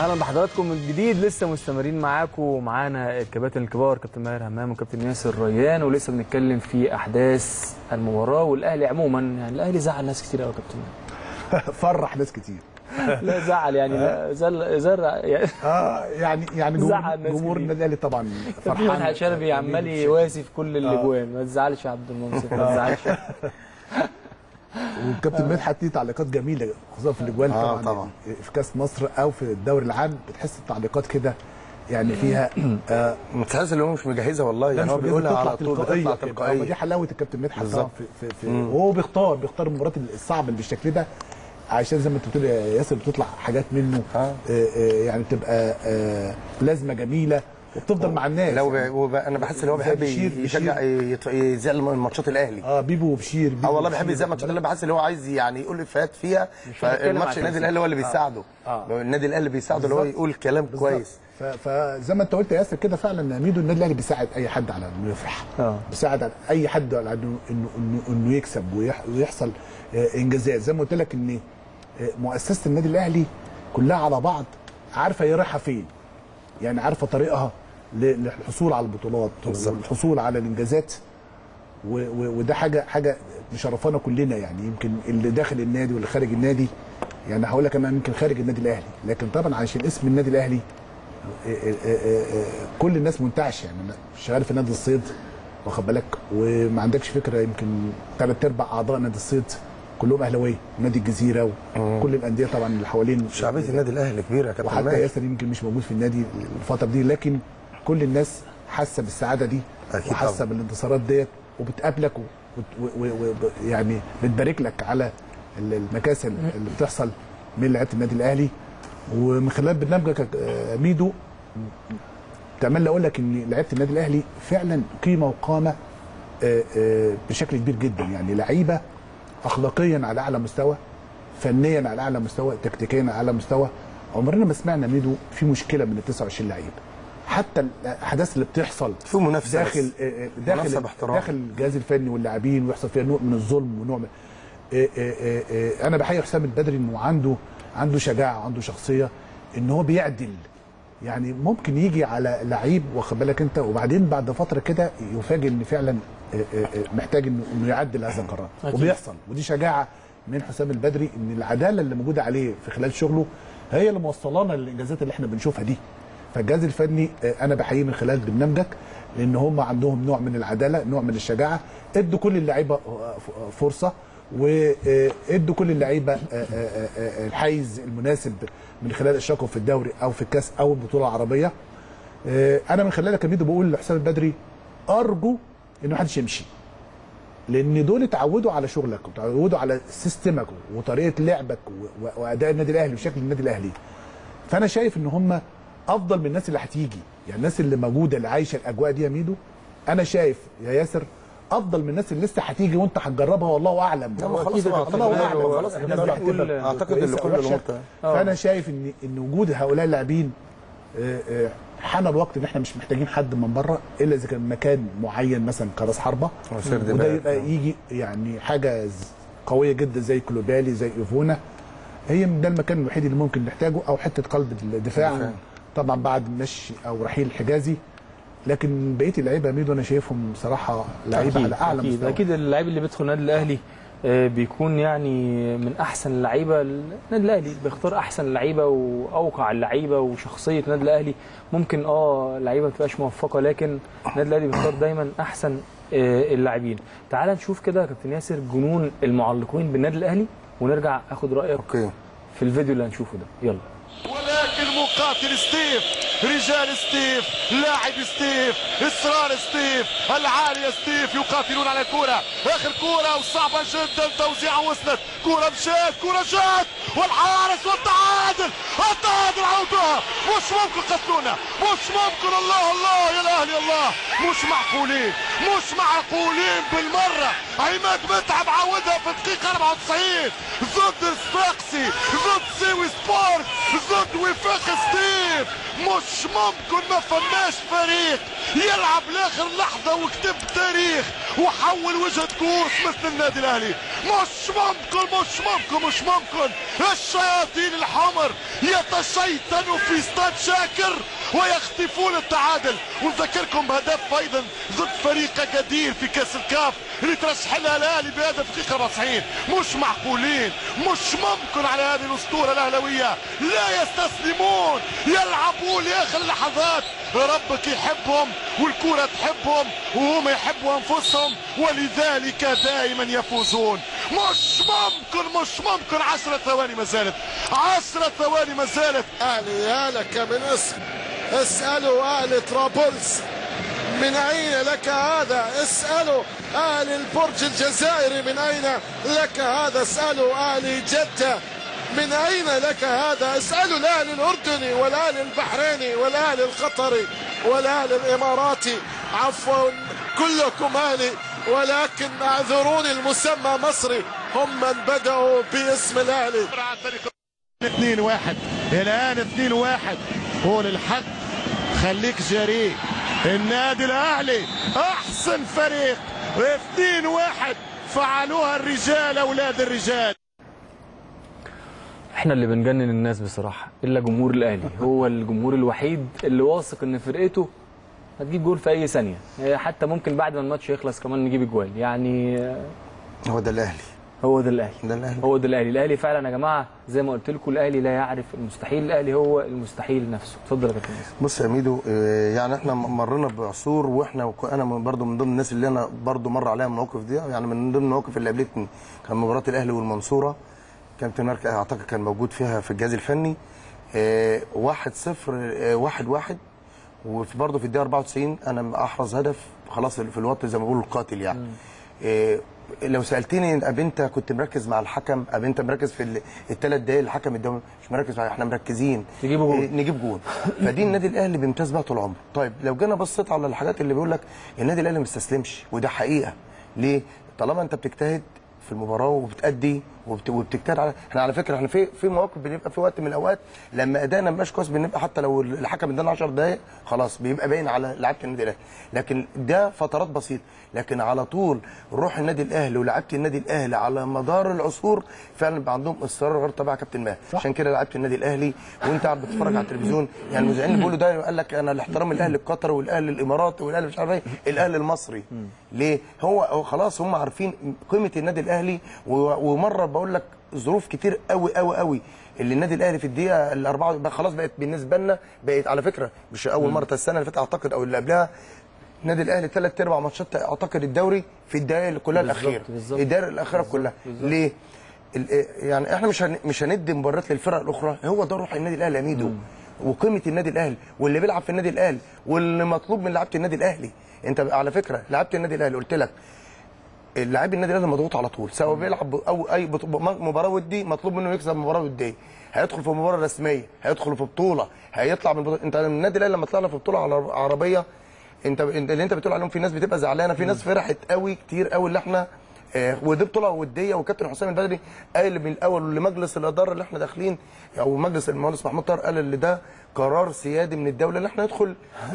اهلا بحضراتكم من جديد لسه مستمرين معاكم ومعانا الكباتن الكبار كابتن ماهر همام وكابتن ياسر ريان ولسه بنتكلم في احداث المباراه والاهلي عموما يعني الاهلي زعل ناس كتير قوي يا كابتن ماهر. فرح ناس كتير لا زعل يعني لا زل زرع يعني اه يعني يعني جمهور, زعل ناس جمهور كتير. النادي الاهلي طبعا فرحان فرحان شلبي عمال يواسي في كل الاجوان ما تزعلش يا عبد المنصف ما تزعلش والكابتن مدحت ليه تعليقات جميله خصوصا في الاجوان آه، طبعا, طبعا. في كاس مصر او في الدوري العام بتحس التعليقات كده يعني فيها آه متحس ان هو مش مجهزها والله لا يعني مش هو بيقولها بيقولها على على طول تلقائيه بتطلع كده. تلقائيه ما دي حلاوه الكابتن مدحت بالظبط. طبعا في, في, في وهو بيختار بيختار المباريات الصعبه اللي بالشكل ده عشان زي ما انت بتقول يا ياسر بتطلع حاجات منه آه. آه آه يعني تبقى آه لازمه جميله وبتفضل مع الناس لو يعني. هو ب- انا بحس ان هو بيحب بشير- يشجع يت- يذيع ماتشات الاهلي اه بيبو وبشير بيبو اه والله بيحب وبشير. يذيع ماتشات الاهلي بحس ان هو عايز يعني يقول افيهات فيها بنتكلم فالماتش عشان النادي الاهلي هو اللي بيساعده آه. النادي الاهلي بيساعده اللي هو بالظبط. يقول كلام بالظبط. كويس ف- فزي ما انت قلت يا ياسر كده فعلا ميدو النادي الاهلي بيساعد اي حد على انه يفرح اه بيساعد على اي حد على انه انه انه, إنه يكسب ويح- ويحصل آه، انجازات زي ما قلت لك ان آه، مؤسسه النادي الاهلي كلها على بعض عارفه هي رايحه فين يعني عارفه طريقها ل- للحصول على البطولات والحصول على الانجازات و- و- وده حاجه حاجه مشرفانا كلنا يعني يمكن اللي داخل النادي واللي خارج النادي يعني هقول لك انا يمكن خارج النادي الاهلي لكن طبعا عشان اسم النادي الاهلي آه، آه، آه، آه، كل الناس منتعشه يعني انا شغال في نادي الصيد واخد بالك وما عندكش فكره يمكن ثلاث ارباع اعضاء نادي الصيد كلهم اهلاويه نادي الجزيره وكل الانديه طبعا اللي حوالين شعبيه النادي الاهلي كبيره يا كابتن وحتى ماهر ياسر يمكن مش موجود في النادي الفتره دي لكن كل الناس حاسه بالسعاده دي أكيد وحاسه طبعا. بالانتصارات ديت وبتقابلك ويعني بتبارك لك على ال- المكاسب اللي بتحصل من لعيبه النادي الاهلي ومن خلال برنامجك يا آه، ميدو تملي اقول لك ان لعيبه النادي الاهلي فعلا قيمه وقامه آه، آه، بشكل كبير جدا يعني لعيبه اخلاقيا على اعلى مستوى فنيا على اعلى مستوى تكتيكيا على اعلى مستوى عمرنا ما سمعنا ميدو في مشكله من ال 29 لعيب حتى الاحداث اللي بتحصل في منافسه داخل بس. آه، آه، منافسة داخل باحترام. داخل الجهاز الفني واللاعبين ويحصل فيها نوع من الظلم ونوع من آه، آه، آه، آه، انا بحيي حسام البدري انه عنده عنده شجاعه عنده شخصيه ان هو بيعدل يعني ممكن يجي على لعيب واخد بالك انت وبعدين بعد فتره كده يفاجئ ان فعلا آه، آه، آه، محتاج انه انه يعدل هذا القرار أكيد. وبيحصل ودي شجاعه من حسام البدري ان العداله اللي موجوده عليه في خلال شغله هي اللي موصلانا للانجازات اللي احنا بنشوفها دي فالجهاز الفني آه، انا بحييه من خلال برنامجك لان هم عندهم نوع من العداله نوع من الشجاعه ادوا كل اللعيبه آه، ف- فرصه وادوا كل اللعيبه آه، آه، آه، آه، الحيز المناسب من خلال اشراكهم في الدوري او في الكاس او البطوله العربيه آه، انا من خلالك يا ميدو بقول لحسام البدري ارجو ان محدش يمشي لان دول اتعودوا على شغلك وتعودوا على سيستمك وطريقه لعبك و- و- واداء النادي الاهلي وشكل النادي الاهلي فانا شايف ان هم افضل من الناس اللي هتيجي يعني الناس اللي موجوده اللي عايشه الاجواء دي يا ميدو انا شايف يا ياسر افضل من الناس اللي لسه هتيجي وانت هتجربها والله اعلم لا، ما خلاص أكيد بقى، الكابتن الله ماهر اعلم هو- خلاص الناس احنا دي بنقول- هتبقى اعتقد ان كويسة كل ووحشة. الامور تمام. فانا شايف ان ان وجود هؤلاء اللاعبين آه، آه، حان الوقت ان احنا مش محتاجين حد من بره الا اذا كان مكان معين مثلا كراس حربه وسير وده دماغ. يبقى يجي يعني حاجه ز- قويه جدا زي كلوبالي زي ايفونا هي ده المكان الوحيد اللي ممكن نحتاجه او حته قلب الدفاع الدفاع. طبعا بعد مشي او رحيل حجازي لكن بقيه اللعيبه ميدو انا شايفهم صراحه لعيبه اكيد على اعلى اكيد مستوى اكيد اللعيب اللي بيدخل النادي الاهلي آه، بيكون يعني من احسن اللعيبه النادي الاهلي بيختار احسن اللعيبه واوقع اللعيبه وشخصيه النادي الاهلي ممكن اه لعيبه ما تبقاش موفقه لكن النادي الاهلي بيختار دايما احسن آه، اللاعبين تعال نشوف كده يا كابتن ياسر جنون المعلقين بالنادي الاهلي ونرجع اخد رايك اوكي في الفيديو اللي هنشوفه ده يلا ولكن مقاتل ستيف رجال ستيف لاعب ستيف اصرار ستيف العالية ستيف يقاتلون على الكرة اخر كرة وصعبة جدا توزيعة وصلت كرة مشات كرة جات والحارس والتعادل التعادل عودها مش ممكن قتلونا مش ممكن الله الله يا الاهلي الله مش معقولين مش معقولين بالمرة عماد متعب عودها في الدقيقة 94 ضد الصفاقسي ضد سيوي سبورت ضد ضد وفاق ستيف مش ممكن ما فماش فريق يلعب لاخر لحظه وكتب تاريخ وحول وجهه كورس مثل النادي الاهلي مش ممكن مش ممكن مش ممكن الشياطين الحمر يتشيطنوا في استاد شاكر ويختفون التعادل ونذكركم بهدف ايضا ضد فريق اكادير في كاس الكاف اللي ترشح لها الاهلي بهدف دقيقه 94 مش معقولين مش ممكن على هذه الاسطوره الاهلاويه لا يستسلمون يلعبون لاخر اللحظات ربك يحبهم والكرة تحبهم وهم يحبوا انفسهم ولذلك دائما يفوزون مش ممكن مش ممكن عشرة ثواني ما زالت عشرة ثواني ما زالت اهلي يا لك من اسم اسألوا اهل طرابلس من اين لك هذا اسألوا اهل البرج الجزائري من اين لك هذا اسألوا اهل جدة من اين لك هذا اسألوا الاهل الاردني والاهل البحريني والاهل القطري والاهل الاماراتي عفوا كلكم اهلي ولكن اعذروني المسمى مصري هم من بدأوا باسم الاهلي 2 1 الان 2 1 قول الحق خليك جريء النادي الاهلي احسن فريق 2 1 فعلوها الرجال اولاد الرجال احنا اللي بنجنن الناس بصراحه الا جمهور الاهلي هو الجمهور الوحيد اللي واثق ان فرقته هتجيب جول في اي ثانيه هي حتى ممكن بعد ما الماتش يخلص كمان نجيب اجوال يعني آه، هو ده الاهلي هو ده الاهلي ده الاهلي هو ده الاهلي الاهلي فعلا يا جماعه زي ما قلت لكم الاهلي لا يعرف المستحيل الاهلي هو المستحيل نفسه اتفضل يا كابتن ياسر. بص يا ميدو آه، يعني احنا مرينا بعصور واحنا وك- انا من- برضو من ضمن الناس اللي انا برضو مر عليها المواقف دي يعني من ضمن المواقف اللي قابلتني كان مباراه الاهلي والمنصوره كابتن مارك اعتقد كان موجود فيها في الجهاز الفني آه، واحد صفر آه، واحد واحد وفي برضه في الدقيقه 94 انا احرز هدف خلاص في الوقت زي ما بيقولوا القاتل يعني إيه لو سالتني اب انت كنت مركز مع الحكم اب انت مركز في الثلاث دقايق الحكم الدولي مش مركز مع احنا مركزين تجيبوا جول. إيه نجيب جول فدي النادي الاهلي بيمتاز بها طول عمره طيب لو جينا بصيت على الحاجات اللي بيقول لك النادي الاهلي ما استسلمش وده حقيقه ليه طالما انت بتجتهد في المباراه وبتأدي وبت... وبتجتهد على احنا على فكره احنا في في مواقف بنبقى في وقت من الاوقات لما ادائنا مبقاش كويس بنبقى حتى لو الحكم ادانا 10 دقائق خلاص بيبقى باين على لعيبه النادي الاهلي لكن ده فترات بسيطه لكن على طول روح النادي الاهلي ولعيبه النادي الاهلي على مدار العصور فعلا بيبقى عندهم اصرار غير طبيعي يا كابتن ماهر عشان كده لعيبه النادي الاهلي وانت قاعد بتتفرج على التلفزيون يعني المذيعين اللي بيقولوا ده قال لك انا الاحترام الاهلي القطري والاهلي الاماراتي والاهلي مش عارف ايه الاهلي المصري ليه هو هو خلاص هم عارفين قيمه النادي الاهلي و- ومره بقول لك ظروف كتير قوي قوي قوي اللي النادي الاهلي في الدقيقه الاربعه بقى خلاص بقت بالنسبه لنا بقت على فكره مش اول مره السنه اللي فاتت اعتقد او اللي قبلها النادي الاهلي ثلاث ارباع ماتشات اعتقد الدوري في الدقائق كلها بالظبط، الاخيره بالظبط. الدقائق الاخيره كلها ليه ال- يعني احنا مش هن- مش هندي مباريات للفرق الاخرى هو ده روح النادي الاهلي يا ميدو وقيمه النادي الاهلي واللي بيلعب في النادي الاهلي واللي مطلوب من لعيبه النادي الاهلي انت على فكره لعيبه النادي الاهلي قلت لك اللاعب النادي الاهلي مضغوط على طول سواء بيلعب او اي بط- مباراه ودي مطلوب منه يكسب مباراه وديه هيدخل في مباراه رسميه هيدخل في بطوله هيطلع من بطولة. انت النادي الاهلي لما طلعنا في بطوله على عربيه انت انت- اللي انت بتقول عليهم في ناس بتبقى زعلانه في ناس فرحت قوي كتير قوي اللي احنا آه، ودي بطوله وديه وكابتن حسام البدري قال من الاول لمجلس الاداره اللي احنا داخلين او مجلس المهندس محمود طاهر قال اللي ده قرار سيادي من الدوله اللي احنا ندخل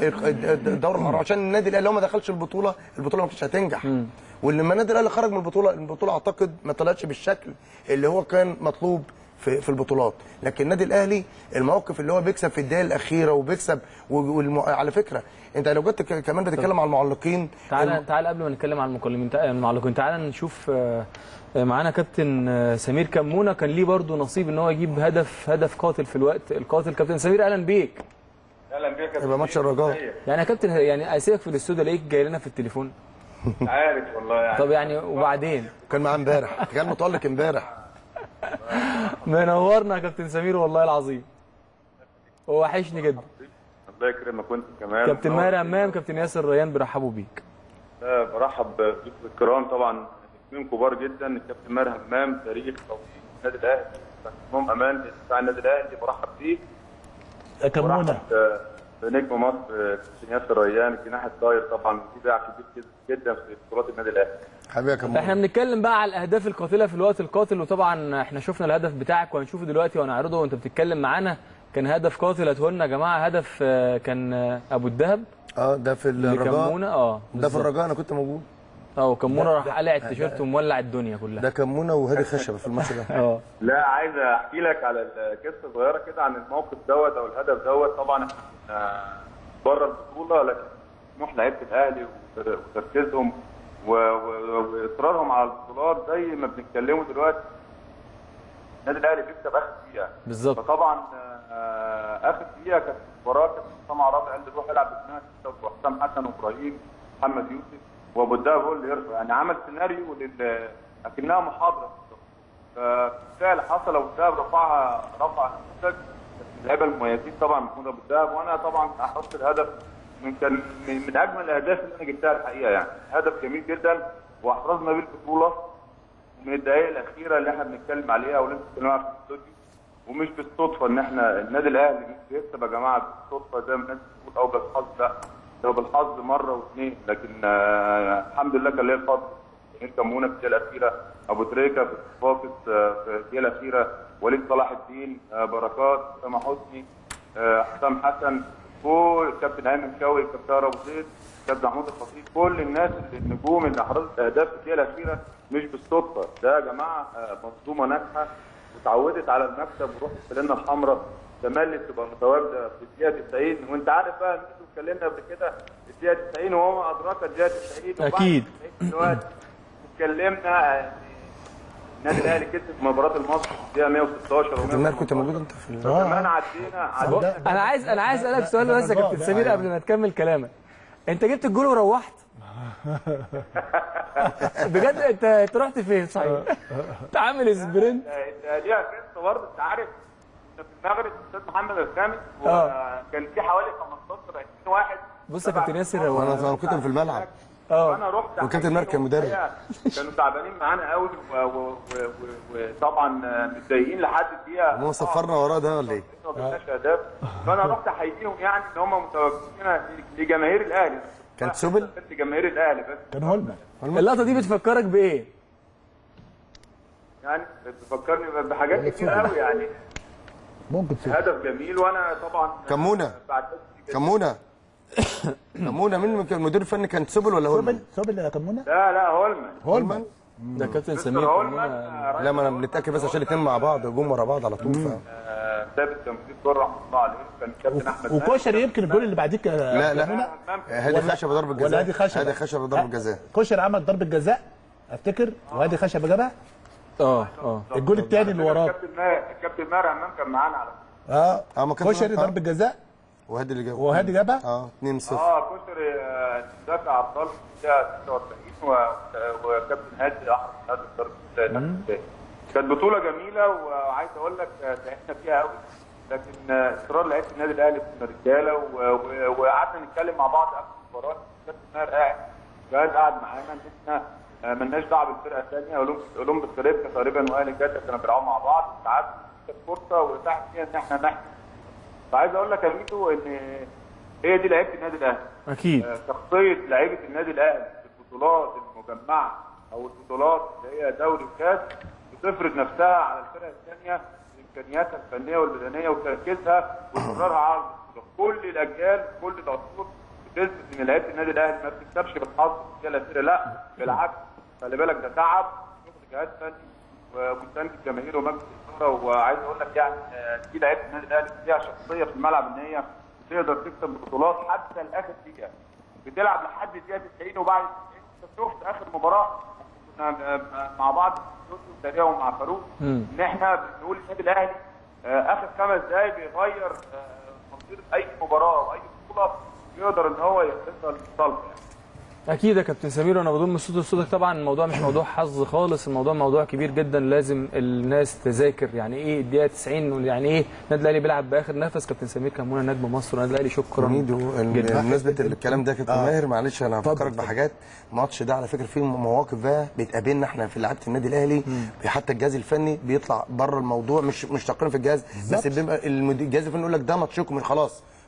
الدوري العربي عشان النادي الاهلي لو ما دخلش البطوله البطوله ما كانتش هتنجح ولما النادي الاهلي خرج من البطوله البطوله اعتقد ما طلعتش بالشكل اللي هو كان مطلوب في في البطولات لكن النادي الاهلي المواقف اللي هو بيكسب في الدقائق الاخيره وبيكسب والم... على فكره انت لو جيت ك- كمان بتتكلم على المعلقين تعالى تعالى قبل ما نتكلم عن المكلمين تع- المعلقين تعالى نشوف آه، آه، معانا كابتن آه، سمير كمونه كان ليه برضه نصيب ان هو يجيب هدف هدف قاتل في الوقت القاتل كابتن سمير اهلا بيك اهلا بيك يا يبقى كابتن ماتش الرجاء يعني يا كابتن يعني اسيبك في الاستوديو الاقيك جاي لنا في التليفون عارف والله يعني طب يعني وبعدين كان معاه امبارح كان متالق امبارح منورنا يا كابتن سمير والله العظيم وحشني جدا الله يكرمك وانت كمان كابتن ماهر امام كابتن ياسر ريان بيرحبوا بيك آه، برحب بضيوف الكرام طبعا اثنين كبار جدا الكابتن ماهر همام تاريخ توفيق النادي الاهلي مهم امان بتاع النادي الاهلي برحب بيه كمونه آه، بنجم مصر آه، كابتن ياسر ريان الجناح الطاير طبعا في باع كبير جدا في بطولات النادي الاهلي حبيبي يا كمونه احنا بنتكلم بقى على الاهداف القاتله في الوقت القاتل وطبعا احنا شفنا الهدف بتاعك وهنشوفه دلوقتي وهنعرضه وانت بتتكلم معانا كان هدف قاتل اتهولنا يا جماعه هدف آه، كان آه، ابو الدهب اه ده في اللي الرجاء كمونه اه ده في بالظبط. الرجاء انا كنت موجود اه وكمونه ده- راح ده- قلع ده- التيشيرت ومولع الدنيا كلها ده كمونه وهادي خشبه في الماتش ده اه لا عايز احكي لك على قصه صغيره كده عن الموقف دوت او الهدف دوت طبعا احنا كنا بره البطوله لكن طموح لعيبه الاهلي وتر- وتركيزهم و- و- واصرارهم على البطولات زي ما بنتكلموا دلوقتي النادي الاهلي بيكسب اخر دقيقه بالظبط فطبعا آه، اخر دقيقه كانت المباراه كانت سامع رابع قال لي روح العب باسمها وحسام حسن وابراهيم محمد يوسف وابو الدهب هو اللي يرفع يعني عمل سيناريو لل اكنها محاضره فبالفعل حصل ابو الدهب رفعها رفع نموذج اللعيبه المميزين طبعا محمود ابو الدهب وانا طبعا احرزت الهدف من كان من, من اجمل الاهداف اللي انا جبتها الحقيقه يعني هدف جميل جدا واحرزنا بيه البطوله من الدقائق الاخيره اللي احنا بنتكلم عليها واللي انتوا بتتكلموا عليها في الاستوديو ومش بالصدفه ان احنا النادي الاهلي مش بيكسب يا جماعه بالصدفه زي ما الناس بتقول او بالحظ لا ده بالحظ مره واثنين لكن آه الحمد لله كان ليا الفضل جميل كمونه في الدقيقه الاخيره ابو تريكه في فاقس آه في الدقيقه الاخيره وليد صلاح الدين آه بركات اسامه حسني آه حسام حسن كل كابتن ايمن شوقي كابتن ابو زيد كابتن محمود الخطيب كل الناس اللي النجوم اللي حرزت اهداف في الدقيقه الاخيره مش بالصدفه ده يا جماعه آه، منظومه ناجحه وتعودت على المكسب وروح السلنه الحمراء تملي تبقى متواجده في الدقيقه 90 وانت عارف بقى ان انتوا اتكلمنا قبل كده الدقيقه 90 وهو ادراك الدقيقه 90 وبعد أكيد. 90 دلوقتي اتكلمنا آه، النادي الاهلي كسب مباراه المصري في الدقيقه 116 و كنت كنت موجود انت في ال- كمان عدينا عدينا انا عايز انا عايز اسالك سؤال بس يا كابتن سمير قبل ما تكمل كلامك انت جبت الجول وروحت بجد انت انت رحت فين صحيح انت عامل سبرنت انت ليها قصه برضه انت عارف إن في المغرب الاستاذ محمد الخامس اه. وكان في حوالي 15 20 واحد بص يا كابتن ياسر هو وانا أنا كنت في الملعب اه وانا رحت وكابتن مارك كان مدرب. كانوا تعبانين معانا قوي و- و- و- و- وطبعا متضايقين لحد الدقيقه هو صفرنا وراه ده ولا ايه؟ ما جبناش اهداف فانا رحت احييهم يعني ان هم متواجدين لجماهير الاهلي كانت سبل؟ لجماهير الاهلي بس كان هولمان اللقطه دي بتفكرك بايه؟ يعني بتفكرني بحاجات كتير قوي يعني ممكن تشوف هدف جميل وانا طبعا كمونة. بعتز جداً. كمونه كمونه مين كان المدير الفني كان سوبل ولا هولمان؟ سوبل سوبل يا كمونه لا لا هولمان هولمان ده كابتن مستر سمير هولمان كمونة. آه، لا ما انا بنتاكد بس عشان الاثنين مع بعض جم ورا بعض على طول ف... آه، ثابت كان مدير كوره رحمه الله عليه كان كابتن احمد وكوشري يمكن الجول اللي بعديك لا لا هادي ولا- خشبه ضربه جزاء ولا هادي خشبة. هادي خشبه ضربه جزاء كوشري عمل ضربه جزاء افتكر وادي خشبه جابها اه اه الجول الثاني اللي وراه الكابتن ماهر الكابتن ماهر همام كان معانا على فكره اه اه ما كان كوشري آه. ضربه جزاء وهادي اللي جاب وهادي جابها اه 2 0 اه كشري آه، دافع ابطال في الدقيقه 46 و- وكابتن هادي احرز هدف ضربه الجزاء كانت بطوله جميله وعايز اقول لك آه، تعبنا فيها قوي لكن آه، اصرار لعيبه النادي الاهلي كنا رجاله و- و- وقعدنا نتكلم مع بعض قبل المباراه كابتن ماهر قاعد جهاز قاعد معانا ان احنا آه، ملناش دعوه بالفرقه الثانيه اولمبيك اولمبيك خاربكا تقريبا واهلي جده كانوا بيلعبوا مع بعض ساعات كانت فرصه واتاحت فيها ان احنا نحكم فعايز اقول لك يا ميدو ان هي دي لعيبه النادي الاهلي اكيد آه، شخصيه لعيبه النادي الاهلي في البطولات المجمعه او البطولات اللي هي دوري وكاس بتفرض نفسها على الفرق الثانيه بامكانياتها الفنيه والبدنيه وتركيزها واصرارها على البطوله كل الاجيال كل العصور بتثبت ان لعيبه النادي الاهلي ما بتكسبش بالحظ في الدقيقه الاخيره لا بالعكس خلي بالك ده تعب شغل جهاز فني ومساندة الجماهير ومجلس الاداره وعايز اقول لك يعني آه، دي لعيبه النادي الاهلي ليها شخصيه في الملعب ان هي تقدر تكسب بطولات حتى لاخر دقيقه بتلعب لحد الدقيقه 90 وبعد 90 انت شفت اخر مباراه كنا آه، مع بعض في الاستوديو تقريبا ومع فاروق ان احنا بنقول النادي الاهلي آه، اخر خمس دقائق بيغير آه، مصير اي مباراه واي بطوله يقدر ان هو يخسرها لصالحه يعني. اكيد يا كابتن سمير وانا بضم صوت لصوتك طبعا الموضوع مش موضوع حظ خالص الموضوع موضوع كبير جدا لازم الناس تذاكر يعني ايه الدقيقه 90 يعني ايه النادي الاهلي بيلعب باخر نفس كابتن سمير كمونه نجم مصر والنادي الاهلي شكرا ميدو جدا. بمناسبه الكلام ده كابتن ماهر معلش انا هفكرك بحاجات الماتش ده على فكره فيه مواقف بقى بتقابلنا احنا في لعيبه النادي الاهلي حتى الجهاز الفني بيطلع بره الموضوع مش مش تقرير في الجهاز بس بيبقى المدير- الجهاز الفني يقول لك ده ماتشكم خلاص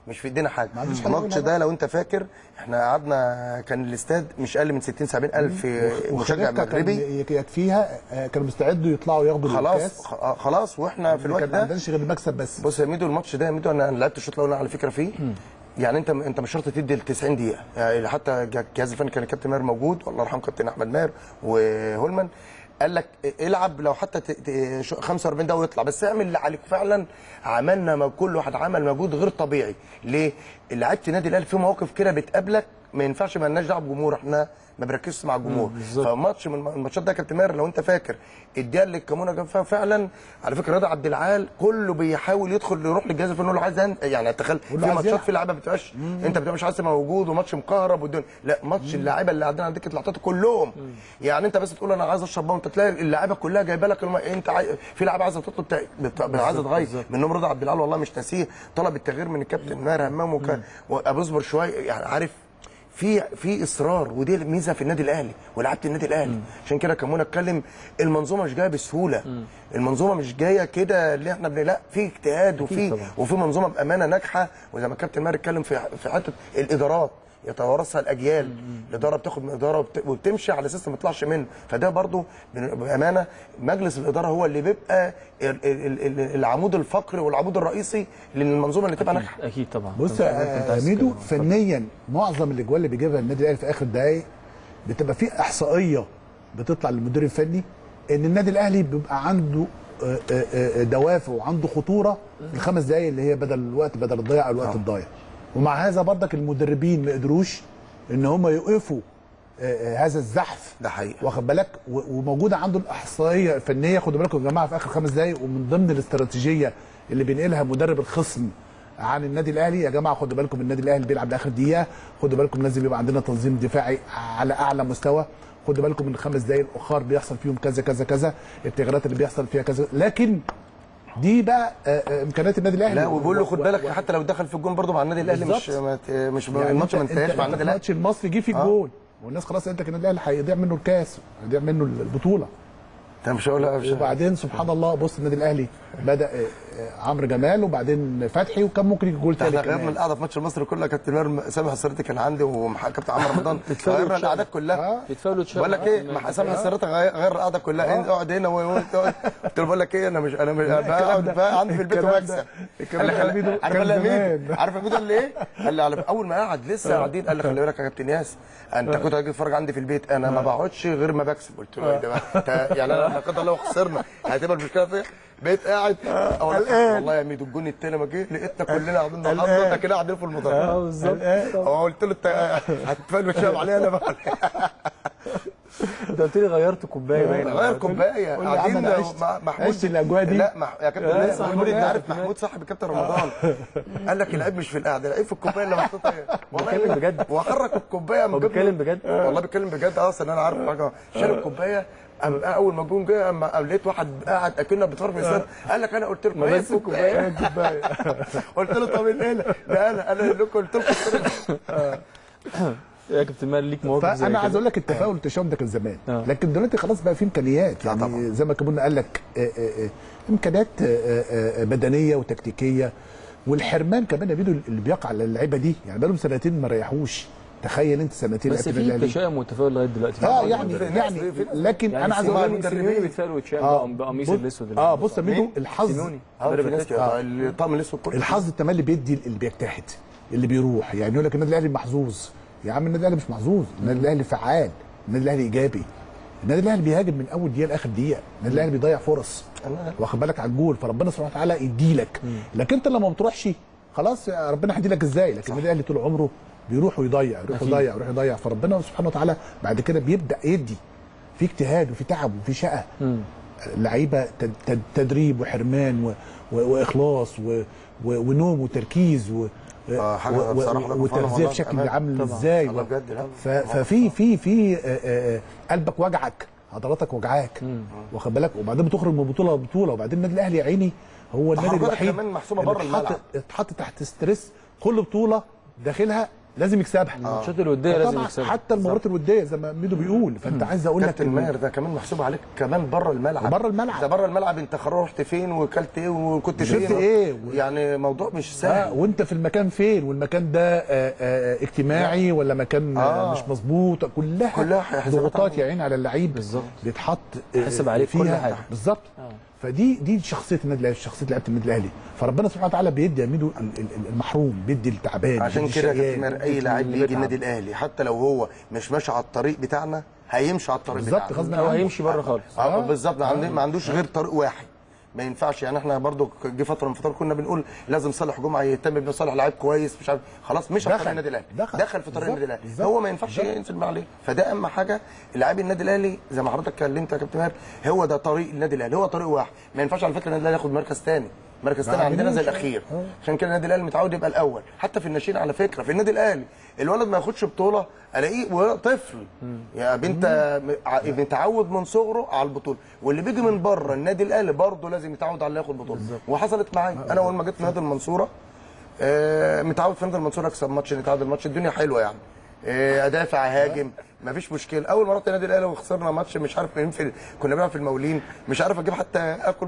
مش في ايدينا حاجه عنديش حاجة الماتش أقولها ده لو انت فاكر احنا قعدنا كان الاستاد مش اقل من 60 70 الف مشجع وخليفة كان مغربي ي- يكفيها آه، كانوا مستعدوا يطلعوا ياخدوا خلاص الكاس خ- خلاص واحنا في الوقت كان ما ده عندناش غير المكسب بس بص يا ميدو الماتش ده يا ميدو انا أنا لعبت الشوط الاول على فكره فيه يعني انت انت مش شرط تدي ال 90 دقيقه يعني حتى الجهاز الفني كان الكابتن ماهر موجود والله يرحمه كابتن احمد ماهر وهولمان قال لك العب لو حتى ت- ت- شو- 45 دقيقه ويطلع بس اعمل اللي عليك فعلا عملنا ما كل واحد عمل مجهود غير طبيعي ليه؟ لعيبه النادي الاهلي في مواقف كده بتقابلك ما ينفعش ما لناش دعوه بالجمهور احنا ما بنركزش مع الجمهور فماتش من الماتشات ده يا كابتن ماهر لو انت فاكر الدقيقه اللي الكامونه جاب فيها فعلا على فكره رضا عبد العال كله بيحاول يدخل يروح للجهاز الفني يقول له عايز أن- يعني تخيل في يقول له عايز ماتشات يلعب. في لعيبه ما بتبقاش انت بتبقى مش عايز تبقى موجود وماتش مكهرب والدنيا لا ماتش اللعيبه اللي قاعدين على دكه الاحتياط كلهم يعني انت بس تقول انا عايز اشرب بقى وانت تلاقي اللعيبه كلها جايبه لك الم... انت عاي... في لعيبه عايزه تطلب تا... بت... عايزه تغير منهم رضا عبد العال والله مش ناسيه طلب التغيير من الكابتن ماهر همام وك... وابو اصبر شويه يعني عارف في في اصرار ودي الميزه في النادي الاهلي ولعبه النادي الاهلي عشان كده كان منى اتكلم المنظومه مش جايه بسهوله المنظومه مش جايه كده اللي احنا بن... لا في اجتهاد وفي وفي منظومه بامانه ناجحه وزي ما الكابتن ماهر اتكلم في في حته الادارات يتوارثها الاجيال الاداره بتاخد من الاداره وبت... وبتمشي على اساس ما تطلعش منه فده برضو بن- بامانه مجلس الاداره هو اللي بيبقى ال... ال... ال... العمود الفقري والعمود الرئيسي للمنظومه اللي تبقى ناجحه اكيد طبعا بص كنت- كنت يا عايز ميدو أتكلم. فنيا معظم الاجوال اللي بيجيبها النادي الاهلي في اخر دقائق بتبقى في احصائيه بتطلع للمدير الفني ان النادي الاهلي بيبقى عنده آه، آه، آه، دوافع وعنده خطوره في الخمس دقائق اللي هي بدل الوقت بدل الضياع او الوقت الضايع ومع هذا برضك المدربين ما قدروش ان هم يوقفوا آه، آه، هذا الزحف ده حقيقي واخد بالك و- وموجوده عنده الاحصائيه الفنيه خدوا بالكم يا جماعه في اخر خمس دقائق ومن ضمن الاستراتيجيه اللي بينقلها مدرب الخصم عن النادي الاهلي يا جماعه خدوا بالكم النادي الاهلي بيلعب لاخر دقيقه خدوا بالكم لازم يبقى عندنا تنظيم دفاعي على اعلى مستوى خدوا بالكم من الخمس دقائق الاخر بيحصل فيهم كذا كذا كذا التغييرات اللي بيحصل فيها كذا لكن دي بقى آه، آه، امكانيات النادي الاهلي لا وبقول له خد و- بالك حتى لو دخل في الجون برضه مع النادي الاهلي مش بالظبط. ما ت- مش يعني الماتش ما انت- انتهاش انت مع النادي الاهلي الماتش المصري جه فيه آه. جول والناس خلاص قالت لك النادي الاهلي هيضيع منه الكاس هيضيع منه البطوله انا مش هقول مش وبعدين سبحان الله بص النادي الاهلي بدا آه، آه، عمرو جمال وبعدين فتحي وكان ممكن يجي جول احنا ثالث غيرنا كمان القعده في ماتش مصر كلها كابتن ماهر سامح السريتي كان عندي وكابتن عمرو رمضان غيرنا القعدات كلها يتفاولوا بقول لك ايه مع سامح السريتي غير غير القعده كلها انت اقعد هنا وانت اقعد قلت له بقول لك ايه انا مش انا مش انا بقعد بقى عندي في البيت الكلام واكسب ده- قال لي الكلام ده خلي- ميدو عارف كان قال لي يا زمان. ميدو عارف يا ميدو قال لي ايه؟ قال لي على اول ما قعد لسه قاعدين قال لي خلي بالك يا كابتن ياس انت كنت هتيجي تتفرج عندي في البيت انا ما بقعدش غير ما بكسب قلت له ايه ده بقى أنت- يعني انا لا قدر الله خسرنا هتبقى المشكله فيا بقيت قاعد أقول لك والله يا ميدو الجون التاني ما جه لقيتنا كلنا قاعدين نحضر انت كده قاعدين في المدرج اه بالظبط قلت له انت هتتفهم الشباب عليا انا بقى انت قلت لي غيرت كوبايه باين غير كوبايه قول لي يا عم قاعدين أنا عشت- مع محمود عشت الأجواء دي. لا مح... يا كابتن لا، لا، صح، محمود انت محمود عارف عارف. محمود صاحب الكابتن رمضان قال لك العيب مش في القعده العيب في الكوبايه اللي محطوطه هي. بيتكلم بجد. وحرك الكوبايه هو بيتكلم بجد؟ والله بيتكلم بجد اصلا انا عارف حاجه شال الكوبايه قام اول ما الجون جه قام قام لقيت واحد قاعد اكنه بيتفرج في الاستاد قال لك انا قلت لكم ايه بس الكوباية. الكوبايه قلت له طب ايه ده انا انا اللي قلت لكم السر. يا كابتن ماهر ليك مواقف زي فانا عايز كده اقول لك التفاؤل والتشاؤم ده كان زمان آه. لكن دلوقتي خلاص بقى في امكانيات يعني طبعا. زي ما كمان قال لك آه، آه، آه، امكانيات آه، آه، آه، بدنيه وتكتيكيه والحرمان كمان يا بيدو اللي بيقع على اللعيبه دي يعني بقالهم سنتين ما ريحوش تخيل انت سنتين بس لعبت في الأهلي. تشاؤم وتفاؤل لغايه دلوقتي اه في يعني المدرب. يعني لكن يعني انا عايز سيموني- اقول لك سيموني بيتفائل ويتشائم آه، بقى- بقميص بص- الاسود اللي اه بيلبسه. بص يا ميدو الحظ سيموني اه في مدرب ناس الأهلي. كده الطقم الاسود كله الحظ التملي بيدي اللي بيجتهد اللي بيروح يعني يقول لك النادي الاهلي محظوظ يا عم النادي الاهلي مش محظوظ النادي الاهلي فعال النادي الاهلي ايجابي النادي الاهلي بيهاجم من اول دقيقه لاخر دقيقه النادي الاهلي بيضيع فرص واخد بالك على الجول فربنا سبحانه وتعالى يديلك لكن انت لما ما بتروحش خلاص يا ربنا هيديلك ازاي لكن النادي الاهلي طول عمره بيروح ويضيع يروح أكيد. ويضيع يروح يضيع فربنا سبحانه وتعالى بعد كده بيبدا يدي في اجتهاد وفي تعب وفي شقه لعيبه تد- تد- تدريب وحرمان و... و... واخلاص و... و... ونوم وتركيز و... آه، حاجة و... بصراحة لا و... كفاية وتغذيه والله بشكل بأمانة. عامل طبعاً. ازاي والله و... بجد لا ف... ففي في في آه، آه، قلبك وجعك عضلاتك وجعاك واخد بالك وبعدين بتخرج من بطوله لبطوله وبعدين النادي الاهلي يا عيني هو النادي تحركاتك الوحيد كمان محسومة اللي بره اتحط- الملعب. اتحط تحت ستريس كل بطوله داخلها لازم يكسبها الماتشات الوديه لازم طبعا يكسبها حتى المباريات الوديه زي ما ميدو بيقول فانت عايز اقول لك كابتن إن- ماهر ده كمان محسوب عليك كمان بره الملعب بره الملعب. ده بره الملعب انت خرجت رحت فين وكلت ايه وكنت شفت فين إيه؟ يعني موضوع مش آه سهل وانت في المكان فين والمكان ده آه آه اجتماعي ولا مكان آه آه. مش مظبوط كلها كلها حسابات ضغوطات عامة. يا عين على اللعيب بالظبط. بيتحط آه، حسب عليك فيها كل حاجة. بالظبط فدي دي شخصيه النادي الاهلي شخصيه لعيبه النادي الاهلي فربنا سبحانه وتعالى بيدي يا ميدو ال- ال- المحروم بيدي التعبان عشان بيدي كده يا الشقيان، كابتن ماهر اي بيدي لاعب اللي بيجي بيتعب. النادي الاهلي حتى لو هو مش ماشي على الطريق بتاعنا هيمشي على الطريق بالظبط بتاعنا غصب هو عنه هيمشي بره خالص اه بالظبط ما عندي- ما عندوش غير طريق واحد ما ينفعش يعني احنا برضو جه فتره من فترات كنا بنقول لازم صالح جمعه يهتم بان صالح لعيب كويس مش عارف خلاص مش على دخل. طريق النادي الاهلي دخل. دخل في طريق بالظبط. النادي الاهلي بالظبط. هو ما ينفعش ينزل مع عليه فده اهم حاجه لاعبي النادي الاهلي زي ما حضرتك اتكلمت يا كابتن ماهر هو ده طريق النادي الاهلي هو طريق واحد ما ينفعش على فكره النادي الاهلي ياخد مركز ثاني مركز ثاني عندنا زي الاخير عشان كده النادي الاهلي متعود يبقى الاول حتى في الناشئين على فكره في النادي الاهلي الولد ما ياخدش بطوله الاقيه وهو طفل يا بنت ع- متعود من صغره على البطوله واللي بيجي من بره النادي الاهلي برضه لازم يتعود على اللي ياخد بطوله وحصلت معايا انا اول ما جيت نادي المنصوره آه، متعود في نادي المنصوره اكسب ماتش نتعادل ماتش الدنيا حلوه يعني آه، ادافع اهاجم مفيش مشكله اول ما رحت النادي الاهلي وخسرنا ماتش مش عارف مين في كنا بنلعب في المقاولين مش عارف اجيب حتى اكل